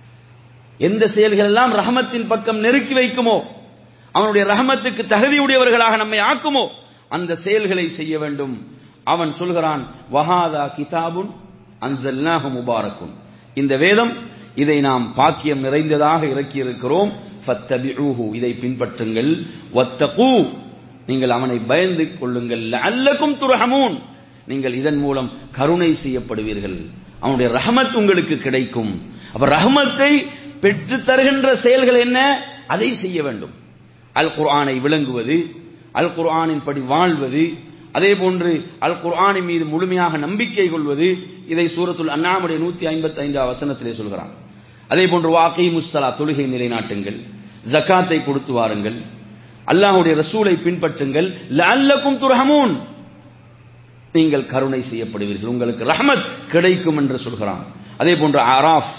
எந்த செயல்கள் எல்லாம் ரஹமத்தின் பக்கம் நெருக்கி வைக்குமோ அவனுடைய ரஹமத்துக்கு தகுதியுடையவர்களாக நம்மை ஆக்குமோ அந்த செயல்களை செய்ய வேண்டும் அவன் சொல்கிறான் வஹாதா கிதாபுன் அன்சல்னாஹு முபாரக்குன் இந்த வேதம் இதை நாம் பாக்கியம் நிறைந்ததாக இறக்கியிருக்கிறோம் ஃபத்தபிஊஹு இதை பின்பற்றுங்கள் வத்தகூ நீங்கள் அவனை பயந்து கொள்ளுங்கள் அல்லக்கும் துரஹமூன் நீங்கள் இதன் மூலம் கருணை செய்யப்படுவீர்கள் அவனுடைய ரஹமத் உங்களுக்கு கிடைக்கும் அப்ப ரஹமத்தை பெற்று தருகின்ற செயல்கள் என்ன அதை செய்ய வேண்டும் அல் குர்ஆனை விளங்குவது அல் குர்ஆனின் படி வாழ்வது அதே போன்று அல் குர்ஆனின் மீது முழுமையாக நம்பிக்கை கொள்வது இதை சூரத்துல் அண்ணாமுடைய நூத்தி ஐம்பத்தி ஐந்தாம் வசனத்திலே சொல்கிறான் அதே போன்று வாக்கை முஸ்தலா தொழுகை நிலைநாட்டுங்கள் ஜக்காத்தை கொடுத்து வாருங்கள் அல்லாஹுடைய ரசூலை பின்பற்றுங்கள் லஅல்லக்கும் துர்ஹமூன் நீங்கள் கருணை செய்யப்படுவீர்கள் உங்களுக்கு ரஹமத் கிடைக்கும் என்று சொல்கிறான் அதே போன்று ஆராஃப்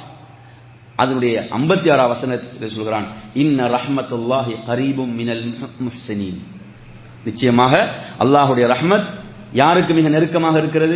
அதனுடைய ஐம்பத்தி ஆறாம் வசனத்தில் சொல்கிறான் இன்ன ரஹ்மத்துல்லாஹி கரீபும் மினல் முஹ்சினீன் நிச்சயமாக அல்லாஹுடைய ரஹ்மத் யாருக்கு மிக நெருக்கமாக இருக்கிறது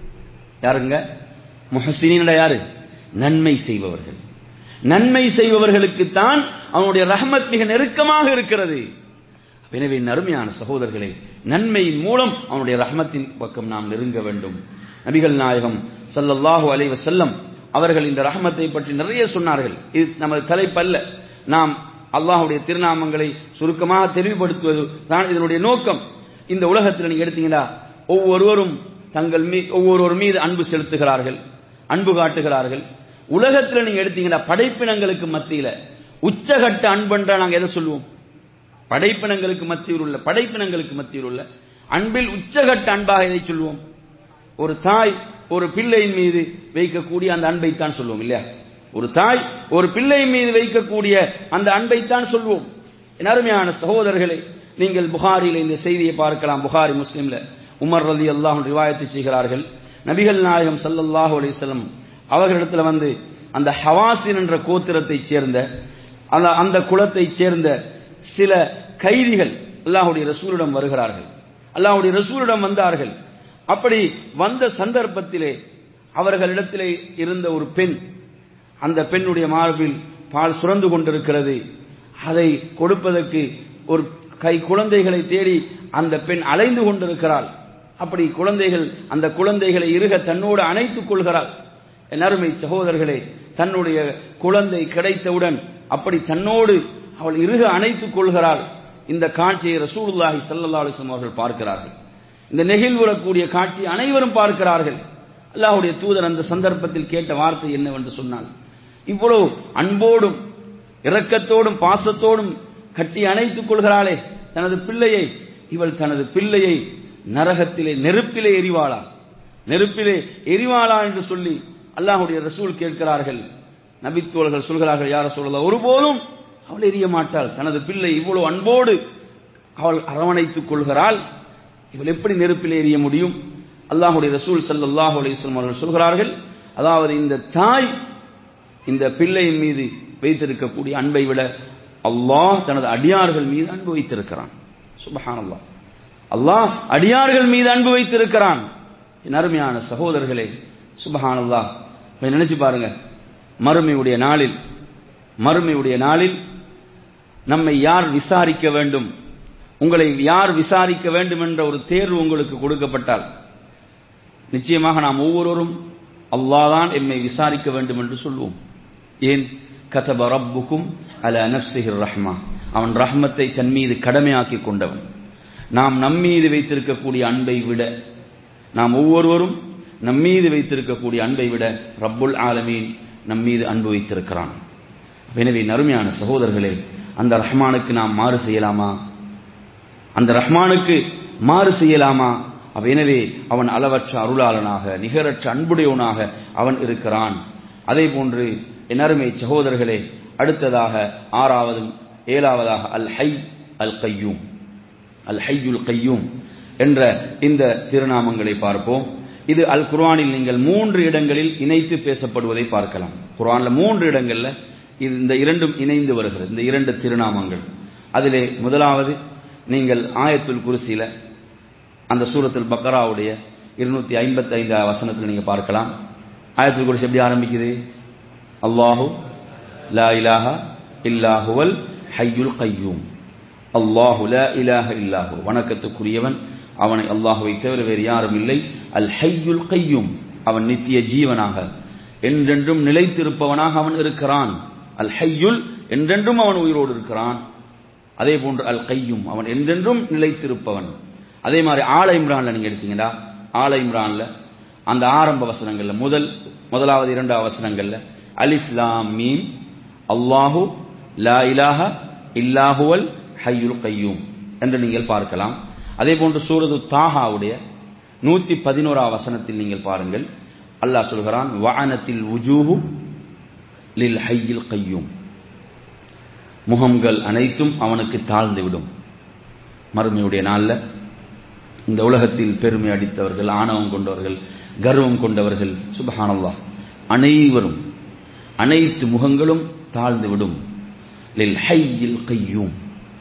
யாருங்க முஹசினின் யாரு நன்மை செய்பவர்கள் நன்மை செய்பவர்களுக்குத்தான் அவனுடைய ரஹ்மத் மிக நெருக்கமாக இருக்கிறது எனவே நறுமையான சகோதரர்களே நன்மையின் மூலம் அவனுடைய ரஹ்மத்தின் பக்கம் நாம் நெருங்க வேண்டும் நபிகள் நாயகம் சல்லல்லாஹு அலைஹி வஸல்லம் அவர்கள் இந்த ரஹமத்தை பற்றி நிறைய சொன்னார்கள் இது நமது தலைப்பல்ல நாம் அல்லாஹுடைய திருநாமங்களை சுருக்கமாக தெளிவுபடுத்துவது தான் இதனுடைய நோக்கம் இந்த உலகத்தில் நீங்க எடுத்தீங்களா ஒவ்வொருவரும் தங்கள் மீ ஒவ்வொருவர் மீது அன்பு செலுத்துகிறார்கள் அன்பு காட்டுகிறார்கள் உலகத்தில் நீங்க எடுத்தீங்களா படைப்பினங்களுக்கு மத்தியில உச்சகட்ட அன்பென்றா நாங்க எதை சொல்லுவோம் படைப்பினங்களுக்கு மத்தியில் உள்ள படைப்பினங்களுக்கு மத்தியில் உள்ள அன்பில் உச்சகட்ட அன்பாக எதை சொல்லுவோம் ஒரு தாய் ஒரு பிள்ளையின் மீது வைக்கக்கூடிய அந்த அன்பைத்தான் சொல்லுவோம் இல்லையா ஒரு தாய் ஒரு பிள்ளை மீது வைக்கக்கூடிய அந்த அன்பைத்தான் சொல்வோம் என் அருமையான சகோதரர்களே நீங்கள் புகாரில் இந்த செய்தியை பார்க்கலாம் புகாரி முஸ்லிம்ல உமர் ரதி அல்லாஹ் ரிவாயத்து செய்கிறார்கள் நபிகள் நாயகம் சல்லல்லாஹு அலிஸ்லம் அவர்களிடத்துல வந்து அந்த ஹவாசின் என்ற கோத்திரத்தைச் சேர்ந்த அந்த அந்த குலத்தைச் சேர்ந்த சில கைதிகள் அல்லாஹுடைய ரசூலிடம் வருகிறார்கள் அல்லாஹுடைய ரசூலிடம் வந்தார்கள் அப்படி வந்த சந்தர்ப்பத்திலே அவர்களிடத்திலே இருந்த ஒரு பெண் அந்த பெண்ணுடைய மார்பில் பால் சுரந்து கொண்டிருக்கிறது அதை கொடுப்பதற்கு ஒரு கை குழந்தைகளை தேடி அந்த பெண் அலைந்து கொண்டிருக்கிறாள் அப்படி குழந்தைகள் அந்த குழந்தைகளை இருக தன்னோடு அணைத்துக் கொள்கிறாள் என் அருமை சகோதரர்களே தன்னுடைய குழந்தை கிடைத்தவுடன் அப்படி தன்னோடு அவள் இருக அணைத்துக் கொள்கிறாள் இந்த காட்சியை ரசூலுல்லாஹி சல்லா அலிஸ்லாம் அவர்கள் பார்க்கிறார்கள் இந்த நெகிழ்வுறக்கூடிய காட்சி அனைவரும் பார்க்கிறார்கள் அல்லாஹுடைய தூதர் அந்த சந்தர்ப்பத்தில் கேட்ட வார்த்தை என்னவென்று சொன்னால் இவ்வளவு அன்போடும் இரக்கத்தோடும் பாசத்தோடும் கட்டி அணைத்துக் கொள்கிறாளே தனது பிள்ளையை இவள் தனது பிள்ளையை நரகத்திலே நெருப்பிலே எரிவாளா நெருப்பிலே எரிவாளா என்று சொல்லி அல்லாஹுடைய ரசூல் கேட்கிறார்கள் நபித்தோழர்கள் சொல்கிறார்கள் யார சொல்லல ஒருபோதும் அவள் எரிய மாட்டாள் தனது பிள்ளை இவ்வளவு அன்போடு அவள் அரவணைத்துக் கொள்கிறாள் இவள் எப்படி நெருப்பில் எரிய முடியும் அல்லாஹுடைய ரசூல் சல்லாஹூ அலிஸ்லாம் அவர்கள் சொல்கிறார்கள் அதாவது இந்த தாய் இந்த பிள்ளையின் மீது வைத்திருக்கக்கூடிய அன்பை விட அல்லாஹ் தனது அடியார்கள் மீது அன்பு வைத்திருக்கிறான் சுபஹானல்லாஹ் அல்லாஹ் அடியார்கள் மீது அன்பு வைத்திருக்கிறான் என் அருமையான சகோதரர்களே சுபஹானல்லாஹ் போய் நினைச்சு பாருங்க மறுமையுடைய நாளில் மறுமையுடைய நாளில் நம்மை யார் விசாரிக்க வேண்டும் உங்களை யார் விசாரிக்க வேண்டும் என்ற ஒரு தேர்வு உங்களுக்கு கொடுக்கப்பட்டால் நிச்சயமாக நாம் ஒவ்வொருவரும் அல்லாதான் எம்மை விசாரிக்க வேண்டும் என்று சொல்வோம் ஏன் கதப ரப்புக்கும் அல நப்சிஹிர் ரஹ்மா அவன் ரஹ்மத்தை தன் மீது கடமையாக்கி கொண்டவன் நாம் நம்மீது வைத்திருக்கக்கூடிய அன்பை விட நாம் ஒவ்வொருவரும் நம்மீது வைத்திருக்கக்கூடிய அன்பை விட ரப்புல் ஆலமீன் நம்மீது அன்பு வைத்திருக்கிறான் எனவே நறுமையான சகோதரர்களே அந்த ரஹ்மானுக்கு நாம் மாறு செய்யலாமா அந்த ரஹ்மானுக்கு மாறு செய்யலாமா எனவே அவன் அளவற்ற அருளாளனாக நிகரற்ற அன்புடையவனாக அவன் இருக்கிறான் அதே போன்று என் அருமை சகோதரர்களே அடுத்ததாக ஆறாவதும் ஏழாவதாக அல் ஹை அல் கையூம் அல் ஹையுல் கையூம் என்ற இந்த திருநாமங்களை பார்ப்போம் இது அல் குர்ஆனில் நீங்கள் மூன்று இடங்களில் இணைத்து பேசப்படுவதை பார்க்கலாம் குர்ஆன்ல மூன்று இடங்கள்ல இது இந்த இரண்டும் இணைந்து வருகிறது இந்த இரண்டு திருநாமங்கள் அதிலே முதலாவது நீங்கள் ஆயத்துல் குருசியில அந்த சூரத்துல் பக்கராவுடைய இருநூத்தி ஐம்பத்தி ஐந்து வசனத்தில் நீங்க பார்க்கலாம் ஆயத்துல் குருசி எப்படி ஆரம்பிக்குது அல்லாஹு லா இலாஹா இல்லாஹுவல் ஹையுல் கையூம் அல்லாஹு லா இலாஹ இல்லாஹு வணக்கத்துக்குரியவன் அவனை அல்லாஹுவை தவிர வேறு யாரும் இல்லை அல் ஹையுல் கையூம் அவன் நித்திய ஜீவனாக என்றென்றும் நிலைத்திருப்பவனாக அவன் இருக்கிறான் அல் ஹையுல் என்றென்றும் அவன் உயிரோடு இருக்கிறான் அதே போன்று அல் கையும் அவன் என்றென்றும் நிலைத்திருப்பவன் அதே மாதிரி ஆல இம்ரான்ல நீங்க எடுத்தீங்கன்னா ஆல இம்ரான்ல அந்த ஆரம்ப வசனங்கள்ல முதல் முதலாவது இரண்டாவது வசனங்கள்ல அலிஃப் லாம் மீம் அல்லாஹு லா இலாஹ இல்லாஹுவல் ஹையுல் கையூம் என்று நீங்கள் பார்க்கலாம் அதே போன்று சூரது தாஹாவுடைய நூத்தி பதினோரா வசனத்தில் நீங்கள் பாருங்கள் அல்லாஹ் சொல்கிறான் வானத்தில் உஜூஹு லில் ஹையில் கையூம் முகங்கள் அனைத்தும் அவனுக்கு தாழ்ந்து விடும் மறுமையுடைய நாளில் இந்த உலகத்தில் பெருமை அடித்தவர்கள் ஆணவம் கொண்டவர்கள் கர்வம் கொண்டவர்கள் சுபஹானல்லா அனைவரும் அனைத்து முகங்களும் தாழ்ந்து விடும் லில் ஹையில் கையூம்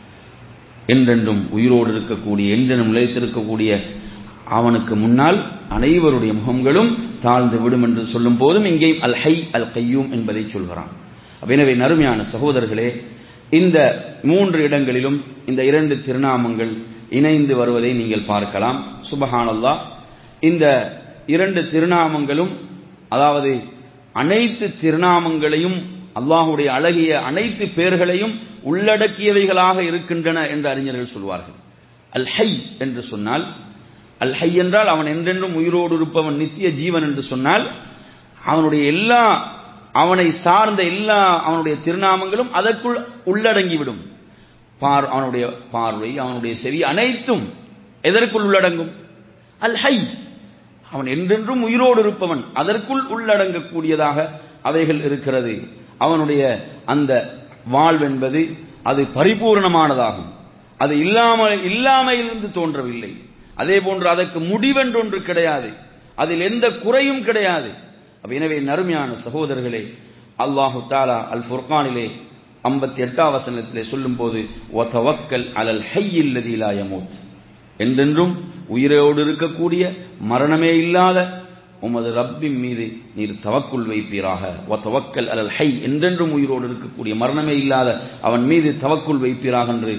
என்றென்றும் உயிரோடு இருக்கக்கூடிய என்றென்றும் நிலைத்திருக்கக்கூடிய அவனுக்கு முன்னால் அனைவருடைய முகங்களும் தாழ்ந்து விடும் என்று சொல்லும் போதும் இங்கேயும் அல் ஹை அல் கையூம் என்பதை சொல்கிறான் எனவே நறுமையான சகோதரர்களே இந்த மூன்று இடங்களிலும் இந்த இரண்டு திருநாமங்கள் இணைந்து வருவதை நீங்கள் பார்க்கலாம் சுபஹானல்லா இந்த இரண்டு திருநாமங்களும் அதாவது அனைத்து திருநாமங்களையும் அல்லாஹுடைய அழகிய அனைத்து பேர்களையும் உள்ளடக்கியவைகளாக இருக்கின்றன என்று அறிஞர்கள் சொல்வார்கள் அல் ஹை என்று சொன்னால் அல் ஹை என்றால் அவன் என்றென்றும் உயிரோடு இருப்பவன் நித்திய ஜீவன் என்று சொன்னால் அவனுடைய எல்லா அவனை சார்ந்த எல்லா அவனுடைய திருநாமங்களும் அதற்குள் உள்ளடங்கிவிடும் பார் அவனுடைய பார்வை அவனுடைய செவி அனைத்தும் எதற்குள் உள்ளடங்கும் அல் ஹை அவன் என்றென்றும் உயிரோடு இருப்பவன் அதற்குள் உள்ளடங்கக்கூடியதாக அவைகள் இருக்கிறது அவனுடைய அந்த வாழ்வென்பது அது பரிபூர்ணமானதாகும் அது இல்லாமல் இல்லாமையிலிருந்து தோன்றவில்லை அதே போன்று அதற்கு முடிவென்றொன்று கிடையாது அதில் எந்த குறையும் கிடையாது எனவே நறுமையான சகோதரர்களே அல்லாஹு தாலா அல் ஃபுர்கானிலே ஐம்பத்தி எட்டாம் வசனத்திலே சொல்லும் போது ஒத்தவக்கல் அலல் ஹையில்லதிலா யமூத் என்றென்றும் உயிரோடு இருக்கக்கூடிய மரணமே இல்லாத உமது ரப்பின் மீது நீர் தவக்குள் வைப்பீராக ஒத்தவக்கல் அலல் ஹை என்றென்றும் உயிரோடு இருக்கக்கூடிய மரணமே இல்லாத அவன் மீது தவக்குள் வைப்பீராக என்று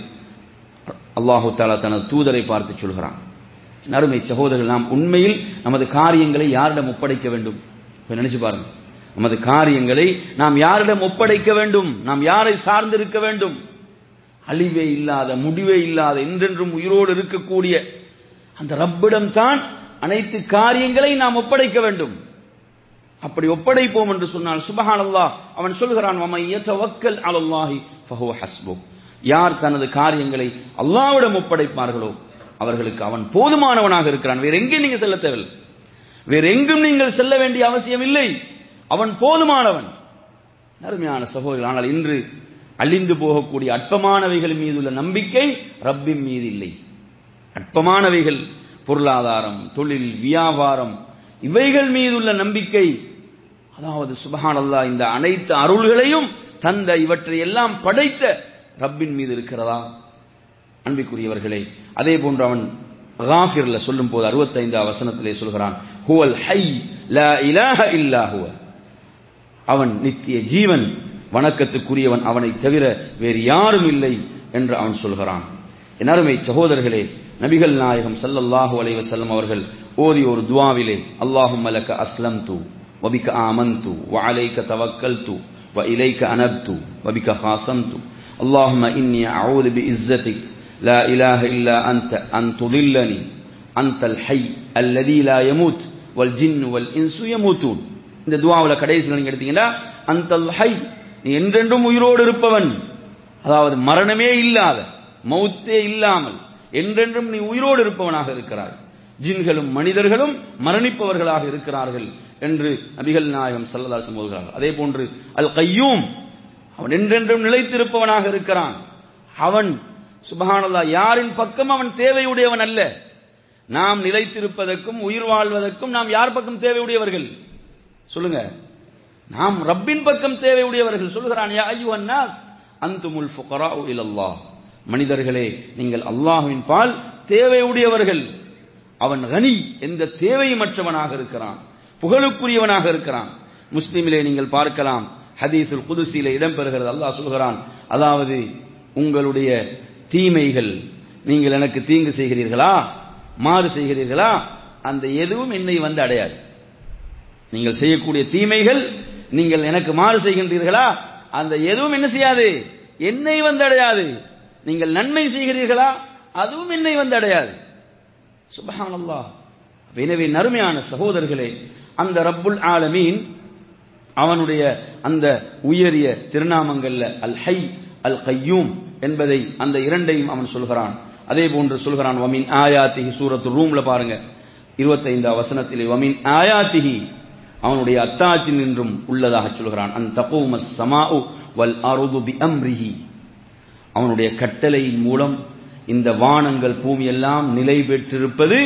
அல்லாஹு தாலா தனது தூதரை பார்த்து சொல்கிறான் நறுமை சகோதரர்கள் நாம் உண்மையில் நமது காரியங்களை யாரிடம் ஒப்படைக்க வேண்டும் நினைச்சு பாருங்க நமது காரியங்களை நாம் யாரிடம் ஒப்படைக்க வேண்டும் நாம் யாரை சார்ந்திருக்க வேண்டும் அழிவே இல்லாத முடிவே இல்லாத என்றென்றும் உயிரோடு இருக்கக்கூடிய அந்த ரப்பிடம் தான் அனைத்து காரியங்களை நாம் ஒப்படைக்க வேண்டும் அப்படி ஒப்படைப்போம் என்று சொன்னால் சுபஹான் அல்லாஹ் அவன் சொல்கிறான் வக்கல் அலல்லாஹி ஃபஹுவ ஹஸ்பு யார் தனது காரியங்களை அல்லாவிடம் ஒப்படைப்பார்களோ அவர்களுக்கு அவன் போதுமானவனாக இருக்கிறான் வேற எங்கே நீங்க செல்ல தேவையில்லை வேற எங்கும் நீங்கள் செல்ல வேண்டிய அவசியம் இல்லை அவன் போதுமானவன் அருமையான சகோதரர் ஆனால் இன்று அழிந்து போகக்கூடிய அற்பமானவைகள் மீது உள்ள நம்பிக்கை ரப்பின் மீது இல்லை அற்பமானவைகள் பொருளாதாரம் தொழில் வியாபாரம் இவைகள் மீது உள்ள நம்பிக்கை அதாவது சுபஹானல்லா இந்த அனைத்து அருள்களையும் தந்த இவற்றை எல்லாம் படைத்த ரப்பின் மீது இருக்கிறதா அன்பிற்குரியவர்களே அதே போன்று அவன் காஃபிர்ல சொல்லும் போது அறுபத்தைந்து வசனத்திலே சொல்கிறான் ஹுவல் ஹை லா இலாஹ இல்லா ஹுவ அவன் நித்திய ஜீவன் வணக்கத்துக்குரியவன் அவனை தவிர வேறு யாரும் இல்லை என்று அவன் சொல்கிறான் என் அருமை சகோதரர்களே நபிகள் நாயகம் ஸல்லல்லாஹு அலைஹி வஸல்லம் அவர்கள் ஓதி ஒரு துவாவிலே அல்லாஹும் மலக்க அஸ்லம்து வபிக ஆமன்து வஅலைக தவக்கல்து وإليك أنبت وبك خاصمت اللهم إني أعوذ بإزتك لا إله إلا أنت أن تضلني أنت الحي الذي لا يموت والجن والإنس يموتون இந்த துவாவில் கடைசியில் நீங்க எடுத்தீங்கன்னா அந்த ஹை நீ என்றென்றும் உயிரோடு இருப்பவன் அதாவது மரணமே இல்லாத மௌத்தே இல்லாமல் என்றென்றும் நீ உயிரோடு இருப்பவனாக இருக்கிறாய் ஜின்களும் மனிதர்களும் மரணிப்பவர்களாக இருக்கிறார்கள் என்று நபிகள் நாயகம் சல்லதாசம் போகிறார்கள் அதே போன்று அல் கையூம் அவன் என்றென்றும் நிலைத்திருப்பவனாக இருக்கிறான் அவன் சுபஹானல்லா யாரின் பக்கம் அவன் தேவையுடையவன் அல்ல நாம் நிலைத்திருப்பதற்கும் உயிர் வாழ்வதற்கும் நாம் யார் பக்கம் தேவையுடையவர்கள் சொல்லுங்க நாம் ரப்பின் பக்கம் தேவையுடையவர்கள் சொல்லுகிறான் யா ஐயுஹன் நாஸ் அந்துமுல் ஃபுகராஉ இலல்லாஹ் மனிதர்களே நீங்கள் அல்லாஹ்வின் பால் தேவையுடையவர்கள் அவன் கனி எந்த தேவையுமற்றவனாக இருக்கிறான் புகழுக்குரியவனாக இருக்கிறான் முஸ்லிமிலே நீங்கள் பார்க்கலாம் ஹதீஸுல் குதுசியிலே இடம்பெறுகிறது அல்லாஹ் சொல்கிறான் அதாவது உங்களுடைய தீமைகள் நீங்கள் எனக்கு தீங்கு செய்கிறீர்களா மாறு செய்கிறீர்களா அந்த எதுவும் என்னை வந்து அடையாது நீங்கள் செய்யக்கூடிய தீமைகள் நீங்கள் எனக்கு மாறு செய்கின்றீர்களா அந்த எதுவும் என்ன செய்யாது என்னை வந்து அடையாது நீங்கள் நன்மை செய்கிறீர்களா அதுவும் என்னை வந்து அடையாது சுபஹானல்லா எனவே நறுமையான சகோதரர்களே அந்த ரப்புல் ஆலமீன் அவனுடைய அந்த உயரிய திருநாமங்கள்ல அல் ஹை அல் கையூம் என்பதை அந்த இரண்டையும் அவன் சொல்கிறான் அதே போன்று சொல்கிறான் வமின் ஆயாத்திஹி சூரத்து ரூம்ல பாருங்க இருபத்தைந்தா வசனத்திலே வமின் ஆயாத்திஹி அவனுடைய அத்தாட்சி நின்றும் உள்ளதாக சொல்கிறான் அன் தகூம சமாஉ வல் அருது பி அம்ரிஹி அவனுடைய கட்டளையின் மூலம் இந்த வானங்கள் பூமி எல்லாம் நிலை பெற்றிருப்பது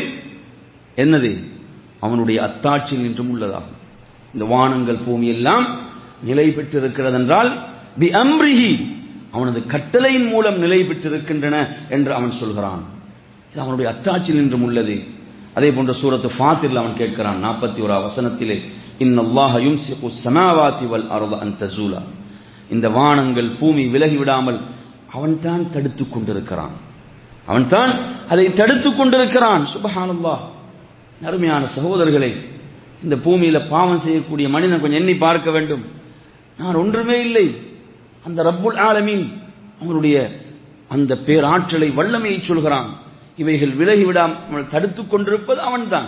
என்னது அவனுடைய அத்தாட்சி நின்றும் உள்ளதாகும் இந்த வானங்கள் பூமி எல்லாம் நிலை பெற்றிருக்கிறது என்றால் பி அம்ரிஹி அவனது கட்டளையின் மூலம் நிலை பெற்றிருக்கின்றன என்று அவன் சொல்கிறான் இது அவனுடைய அத்தாட்சி நின்றும் உள்ளது அதே போன்ற சூரத்து ஃபாத்திரில் அவன் கேட்கிறான் நாற்பத்தி ஓரா வசனத்திலே இன்னல்லாஹ யும்சிகு சமாவாதி வல் அர்த அன் தசூலா இந்த வானங்கள் பூமி விலகி விடாமல் அவன்தான் தடுத்துக் கொண்டிருக்கிறான் அவன்தான் அதை தடுத்துக் கொண்டிருக்கிறான் சுபஹானல்லாஹ் அருமையான சகோதரர்களே இந்த பூமியில பாவம் செய்யக்கூடிய மனிதன் கொஞ்சம் எண்ணி பார்க்க வேண்டும் நான் ஒன்றுமே இல்லை அந்த ரப்புல் ஆலமீன் அவனுடைய அந்த பேராற்றலை வல்லமையை சொல்கிறான் இவைகள் விலகி விடாமல் தடுத்துக் கொண்டிருப்பது அவன்தான்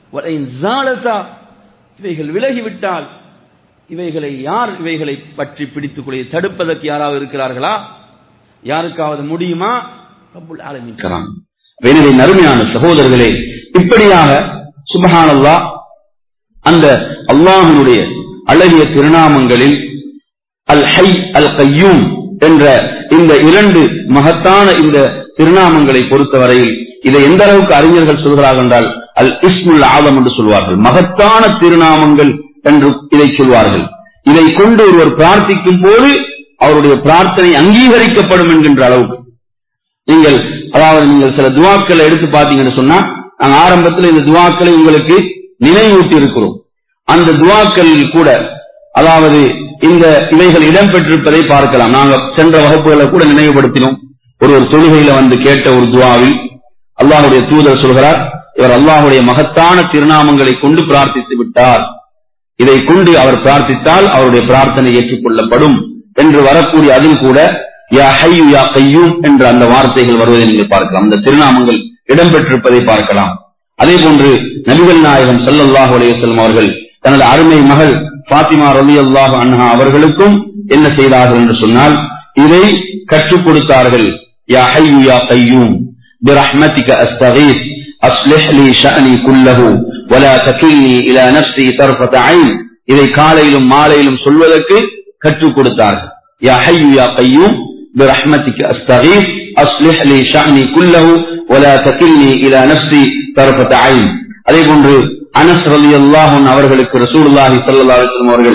இவைகள் விலகிவிட்டால் இவைகளை யார் இவைகளை பற்றி பிடித்துக் கொள்ள தடுப்பதற்கு யாராவது இருக்கிறார்களா யாருக்காவது முடியுமா ரப்புல் ஆலமீன் எனவே நறுமையான சகோதரர்களே இப்படியாக சுபஹானல்லா அந்த அல்லாஹினுடைய அழகிய திருநாமங்களில் அல் ஹை அல் கையூம் என்ற இந்த இரண்டு மகத்தான இந்த திருநாமங்களை பொறுத்தவரையில் இதை எந்த அளவுக்கு அறிஞர்கள் சொல்கிறார்கள் என்றால் அல் இஸ்முல் ஆலம் என்று சொல்வார்கள் மகத்தான திருநாமங்கள் என்று இதை சொல்வார்கள் இதை கொண்டு ஒருவர் பிரார்த்திக்கும் போது அவருடைய பிரார்த்தனை அங்கீகரிக்கப்படும் என்கின்ற அளவுக்கு நீங்கள் அதாவது நீங்கள் சில துவாக்களை எடுத்து பார்த்தீங்கன்னு சொன்னா நாங்க ஆரம்பத்தில் இந்த துவாக்களை உங்களுக்கு நினைவூட்டி இருக்கிறோம் அந்த துவாக்களில் கூட அதாவது இந்த இவைகள் இடம்பெற்றிருப்பதை பார்க்கலாம் நாங்க சென்ற வகுப்புகளை கூட நினைவுபடுத்தினோம் ஒரு ஒரு தொழுகையில வந்து கேட்ட ஒரு துவாவில் அல்லாஹுடைய தூதர் சொல்கிறார் இவர் அல்லாஹுடைய மகத்தான திருநாமங்களை கொண்டு பிரார்த்தித்து விட்டார் இதை கொண்டு அவர் பிரார்த்தித்தால் அவருடைய பிரார்த்தனை ஏற்றுக்கொள்ளப்படும் என்று வரக்கூடிய அதில் கூட யா ஹையு யா கையூம் என்ற அந்த வார்த்தைகள் வருவதை நீங்கள் பார்க்கலாம் அந்த திருநாமங்கள் இடம்பெற்றிருப்பதை பார்க்கலாம் அதே போன்று நபிகள் நாயகம் சல்லல்லாஹு அலையம் அவர்கள் தனது அருமை மகள் பாத்திமா ரலி அல்லாஹு அன்ஹா அவர்களுக்கும் என்ன செய்தார்கள் என்று சொன்னால் இதை கற்றுக் கொடுத்தார்கள் யா ஹையு யா கையூம் برحمتك استغيث اصلح لي شأني كله ولا تكلني الى نفسي طرفة عين இதை காலையிலும் மாலையிலும் சொல்வதற்கு கற்றுக் கொடுத்தார்கள் யா ஹையு யா கையூம் برحمتك استغيث اصلح لي شأني كله ولا تكلني الى نفسي طرفة عين அதே போன்று அனஸ் ரலியல்லாஹு அன்ஹு அவர்களுக்கு ரசூலுல்லாஹி ஸல்லல்லாஹு அலைஹி வஸல்லம் அவர்கள்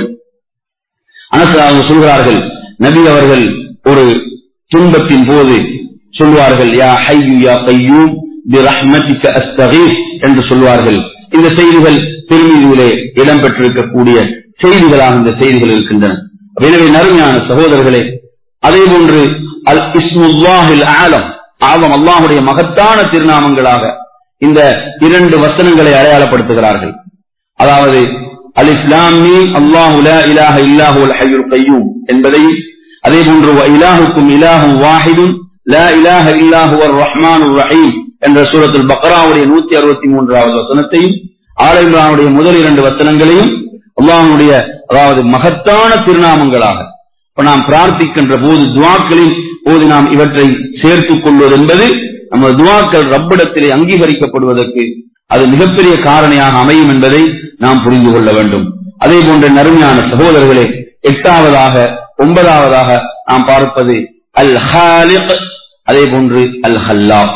அனஸ் அவங்க சொல்கிறார்கள் நபி அவர்கள் ஒரு துன்பத்தின் போது சொல்வார்கள் யா ஹையு யா கையூம் பிரஹ்மதிக அஸ்தகீஸ் என்று சொல்வார்கள் இந்த செய்திகள் திருமீதியிலே இடம்பெற்றிருக்கக்கூடிய செய்திகளாக இந்த செய்திகள் இருக்கின்றன எனவே நறுமையான சகோதரர்களே அதே போன்று அல் இஸ்முல்லாஹில் ஆலம் ஆலம் அல்லாஹுடைய மகத்தான திருநாமங்களாக இந்த இரண்டு வசனங்களை அடையாளப்படுத்துகிறார்கள் அதாவது அல் இஸ்லாமி அல்லாஹு லா இலாஹ இல்லாஹு அல் ஹய்யுல் கய்யூம் என்பதையும் அதே போன்று வ இலாஹுக்கும் இலாஹும் வாஹிதும் லா இலாஹ இல்லாஹு அர் ரஹ்மானுர் ரஹீம் என்ற சூரத்துல் பக்ராவுடைய நூத்தி அறுபத்தி மூன்றாவது வசனத்தையும் ஆல இம்ரானுடைய முதல் இரண்டு வசனங்களையும் அல்லாஹனுடைய அதாவது மகத்தான திருநாமங்களாக இப்ப நாம் பிரார்த்திக்கின்ற போது துவாக்களின் போது நாம் இவற்றை சேர்த்துக் கொள்வது என்பது நமது துவாக்கள் ரப்பிடத்திலே அங்கீகரிக்கப்படுவதற்கு அது மிகப்பெரிய காரணியாக அமையும் என்பதை நாம் புரிந்து கொள்ள வேண்டும் அதே போன்ற நறுமையான சகோதரர்களே எட்டாவதாக ஒன்பதாவதாக நாம் பார்ப்பது அல் ஹாலிக் அதே போன்று அல் ஹல்லாக்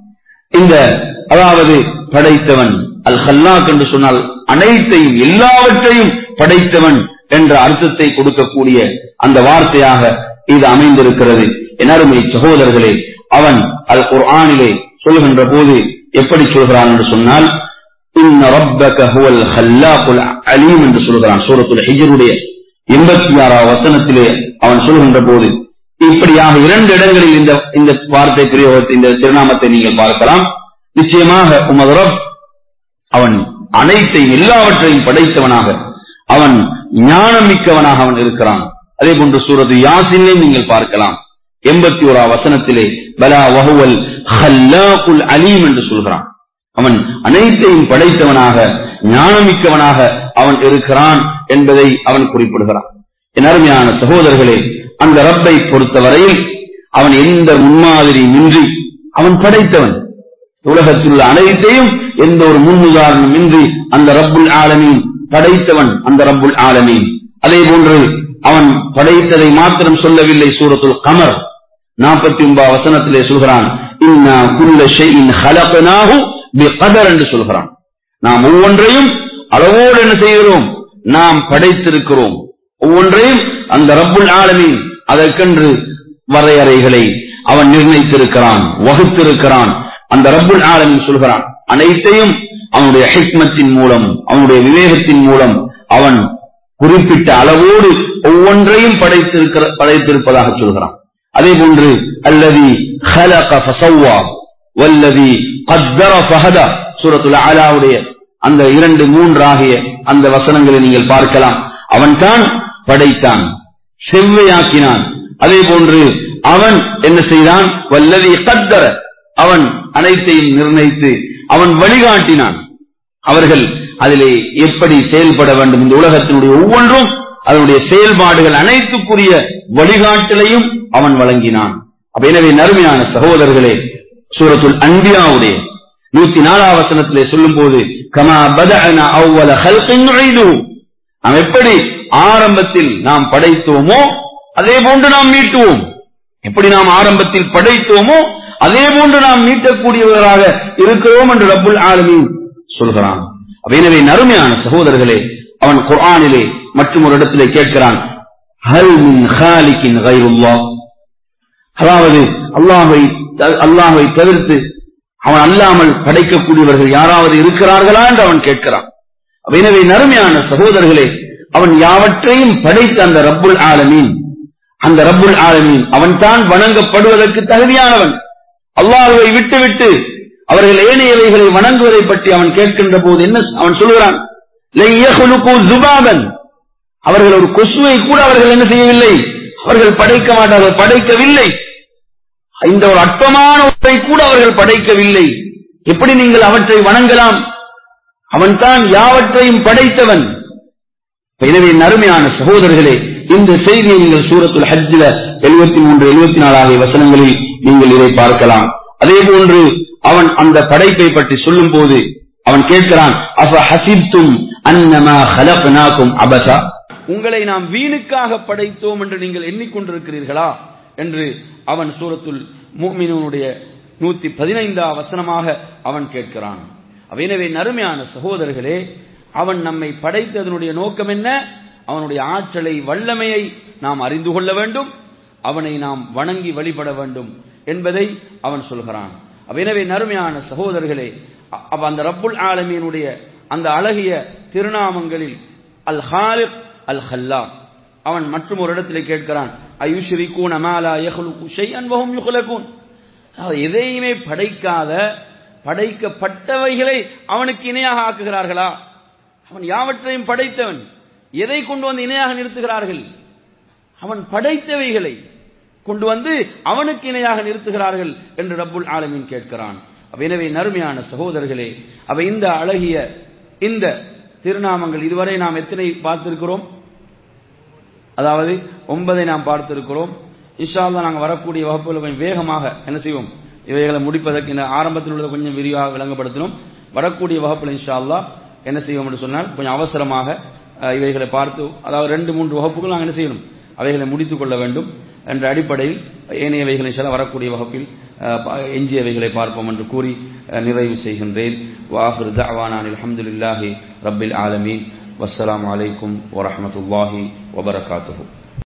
இந்த அதாவது படைத்தவன் அல் ஹல்லாக் என்று சொன்னால் அனைத்தையும் எல்லாவற்றையும் படைத்தவன் என்ற அர்த்தத்தை கொடுக்கக்கூடிய அந்த வார்த்தையாக இது அமைந்திருக்கிறது என் அருமை சகோதரர்களே அவன் அல் குர்ஆனிலே சொல்கின்ற போது எப்படி சொல்கிறான் என்று சொன்னால் இன்ன ரப்பக ஹுவல் ஹல்லாக்குல் அலீம் என்று சொல்கிறான் சூரத்துல் ஹிஜ்ருடைய எண்பத்தி ஆறாம் வசனத்திலே அவன் சொல்கின்ற போது இப்படியாக இரண்டு இடங்களில் இந்த இந்த வார்த்தை பிரயோகத்தை இந்த திருநாமத்தை நீங்கள் பார்க்கலாம் நிச்சயமாக உமது ரப் அவன் அனைத்தையும் எல்லாவற்றையும் படைத்தவனாக அவன் ஞானம் மிக்கவனாக அவன் இருக்கிறான் அதே போன்று சூரத்து யாசினை நீங்கள் பார்க்கலாம் எண்பத்தி ஓரா வசனத்திலே பலா வகுவல் ஹல்லாக்குல் அலீம் என்று சொல்கிறான் அவன் அனைத்தையும் படைத்தவனாக ஞானமிக்கவனாக அவன் இருக்கிறான் என்பதை அவன் குறிப்பிடுகிறான் என் அருமையான சகோதரர்களே அந்த ரப்பை பொறுத்தவரையில் அவன் எந்த முன்மாதிரியுமின்றி அவன் படைத்தவன் உலகத்தில் உள்ள அனைத்தையும் எந்த ஒரு முன்னுதாரணம் இன்றி அந்த ரப்புல் ஆலமீன் படைத்தவன் அந்த ரப்புல் ஆலமீன் அதே போன்று அவன் படைத்ததை மாத்திரம் சொல்லவில்லை சூரத்துல் கமர் நாற்பத்தி ஒன்பது வசனத்திலே சொல்கிறான் இன்னா குல்ல ஷைஇன் ஹலக்னாஹு பிகதர் என்று சொல்கிறான் நாம் ஒவ்வொன்றையும் அளவோடு என்ன செய்கிறோம் நாம் படைத்திருக்கிறோம் ஒவ்வொன்றையும் அந்த ரப்புல் ஆலமீன் அதற்கென்று வரையறைகளை அவன் நிர்ணயித்திருக்கிறான் வகுத்திருக்கிறான் அந்த ரப்புல் ஆலமீன் சொல்கிறான் அனைத்தையும் அவனுடைய ஹிக்மத்தின் மூலம் அவனுடைய விவேகத்தின் மூலம் அவன் குறிப்பிட்ட அளவோடு ஒவ்வொன்றையும் படைத்திருக்கிற படைத்திருப்பதாக சொல்கிறான் அதே போன்று அல்லதி خلق فسوى والذي قدر فهدى சூரத்துல் அலாவுடைய அந்த இரண்டு மூன்று ஆகிய அந்த வசனங்களை நீங்கள் பார்க்கலாம் அவன் தான் படைத்தான் செவ்வையாக்கினான் அதே போன்று அவன் என்ன செய்தான் வல்லதி கத்தர அவன் அனைத்தையும் நிர்ணயித்து அவன் வழிகாட்டினான் அவர்கள் அதிலே எப்படி செயல்பட வேண்டும் இந்த உலகத்தினுடைய ஒவ்வொன்றும் அதனுடைய செயல்பாடுகள் அனைத்துக்குரிய வழிகாட்டலையும் அவன் வழங்கினான் அப்ப எனவே நறுமையான சகோதரர்களே சூரத்துல் அன்பியாவுடைய நூத்தி நாலாம் வசனத்திலே சொல்லும் போது கமா பதஅனா அவ்வல ஹல்கின் நுழைதுஹு. நாம் எப்படி ஆரம்பத்தில் நாம் படைத்தோமோ அதே போன்று நாம் மீட்டுவோம் எப்படி நாம் ஆரம்பத்தில் படைத்தோமோ அதே போன்று நாம் மீட்டக்கூடியவர்களாக இருக்கிறோம் என்று ரப்புல் ஆலமீன் சொல்கிறான் அப்ப எனவே நறுமையான சகோதரர்களே அவன் குர்ஆனிலே மற்றும் ஒரு இடத்திலே கேட்கிறான் ஹல் மின் ஹாலிக்கின் கைருல்லாஹ் அதாவது அல்லாஹை அல்லாஹை தவிர்த்து அவன் அல்லாமல் படைக்கக்கூடியவர்கள் யாராவது இருக்கிறார்களா என்று அவன் கேட்கிறான் அப்ப எனவே நறுமையான சகோதரர்களே அவன் யாவற்றையும் படைத்த அந்த ரப்புல் ஆலமீன் அந்த ரப்புல் ஆலமீன் அவன் தான் வணங்கப்படுவதற்கு தகுதியானவன் அல்லாஹுவை விட்டுவிட்டு அவர்கள் ஏனையவைகளை வணங்குவதை பற்றி அவன் கேட்கின்ற போது என்ன அவன் சொல்கிறான் "லை யஹ்லுகு ذُبَابًا." அவர்கள் ஒரு கொசுவை கூட அவர்கள் என்ன செய்யவில்லை அவர்கள் படைக்க மாட்டார்கள் படைக்கவில்லை இந்த ஒரு அற்பமான ஒன்றை கூட அவர்கள் படைக்கவில்லை எப்படி நீங்கள் அவற்றை வணங்கலாம் அவன்தான் யாவற்றையும் படைத்தவன் எனவே நறுமையான சகோதரர்களே இந்த செய்தியை நீங்கள் சூரத்துல் ஹஜ்ஜில எழுபத்தி மூன்று எழுபத்தி நாலு ஆகிய வசனங்களில் நீங்கள் இதை பார்க்கலாம் அதே போன்று அவன் அந்த படைப்பை பற்றி சொல்லும் போது அவன் கேட்கிறான் அஃப ஹசிப்தும் அன்னமா ஹலக்னாக்கும் அபசா உங்களை நாம் வீணுக்காக படைத்தோம் என்று நீங்கள் எண்ணிக்கொண்டிருக்கிறீர்களா என்று அவன் சூரத்துல் முஃமினூனுடைய நூத்தி பதினைந்தாம் வசனமாக அவன் கேட்கிறான் எனவே நறுமையான சகோதரர்களே அவன் நம்மை படைத்ததனுடைய நோக்கம் என்ன அவனுடைய ஆற்றலை வல்லமையை நாம் அறிந்து கொள்ள வேண்டும் அவனை நாம் வணங்கி வழிபட வேண்டும் என்பதை அவன் சொல்கிறான் எனவே நறுமையான சகோதரர்களே அவ அந்த ரப்புல் ஆலமீனுடைய அந்த அழகிய திருநாமங்களில் அல் ஹாலிக் அல் ஹல்லா அவன் மற்றும் ஒரு இடத்திலே கேட்கிறான் அயுஷ்ரிகூன் அமாலா யஹ்லுகு ஷைஅன் வஹும் யுஹ்லகூன் எதையுமே படைக்காத படைக்கப்பட்டவைகளை அவனுக்கு இணையாக ஆக்குகிறார்களா அவன் யாவற்றையும் படைத்தவன் எதை கொண்டு வந்து இணையாக நிறுத்துகிறார்கள் அவன் படைத்தவைகளை கொண்டு வந்து அவனுக்கு இணையாக நிறுத்துகிறார்கள் என்று ரப்புல் ஆலமீன் கேட்கிறான் எனவே நறுமையான சகோதரர்களே அவ இந்த அழகிய இந்த திருநாமங்கள் இதுவரை நாம் எத்தனை பார்த்திருக்கிறோம் அதாவது ஒன்பதை நாம் பார்த்திருக்கிறோம் இன்ஷா அல்லா நாங்கள் வரக்கூடிய வகுப்புகள் கொஞ்சம் வேகமாக என்ன செய்வோம் இவைகளை முடிப்பதற்கு இந்த ஆரம்பத்தில் உள்ளதை கொஞ்சம் விரிவாக விளங்கப்படுத்தினோம் வரக்கூடிய வகுப்பில் இன்ஷா அல்லா என்ன செய்வோம் என்று சொன்னால் கொஞ்சம் அவசரமாக இவைகளை பார்த்து அதாவது ரெண்டு மூன்று வகுப்புகள் நாங்கள் என்ன செய்யணும் அவைகளை முடித்துக் கொள்ள வேண்டும் என்ற அடிப்படையில் ஏனையவைகளை சில வரக்கூடிய வகுப்பில் எஞ்சியவைகளை பார்ப்போம் என்று கூறி நிறைவு செய்கின்றேன் வாஹிர் தவானான் அலமதுல்லாஹி ரப்பில் ஆலமீன் வஸ்ஸலாம் அலைக்கும் வரஹமத்துல்லாஹி வபரகாத்துஹூ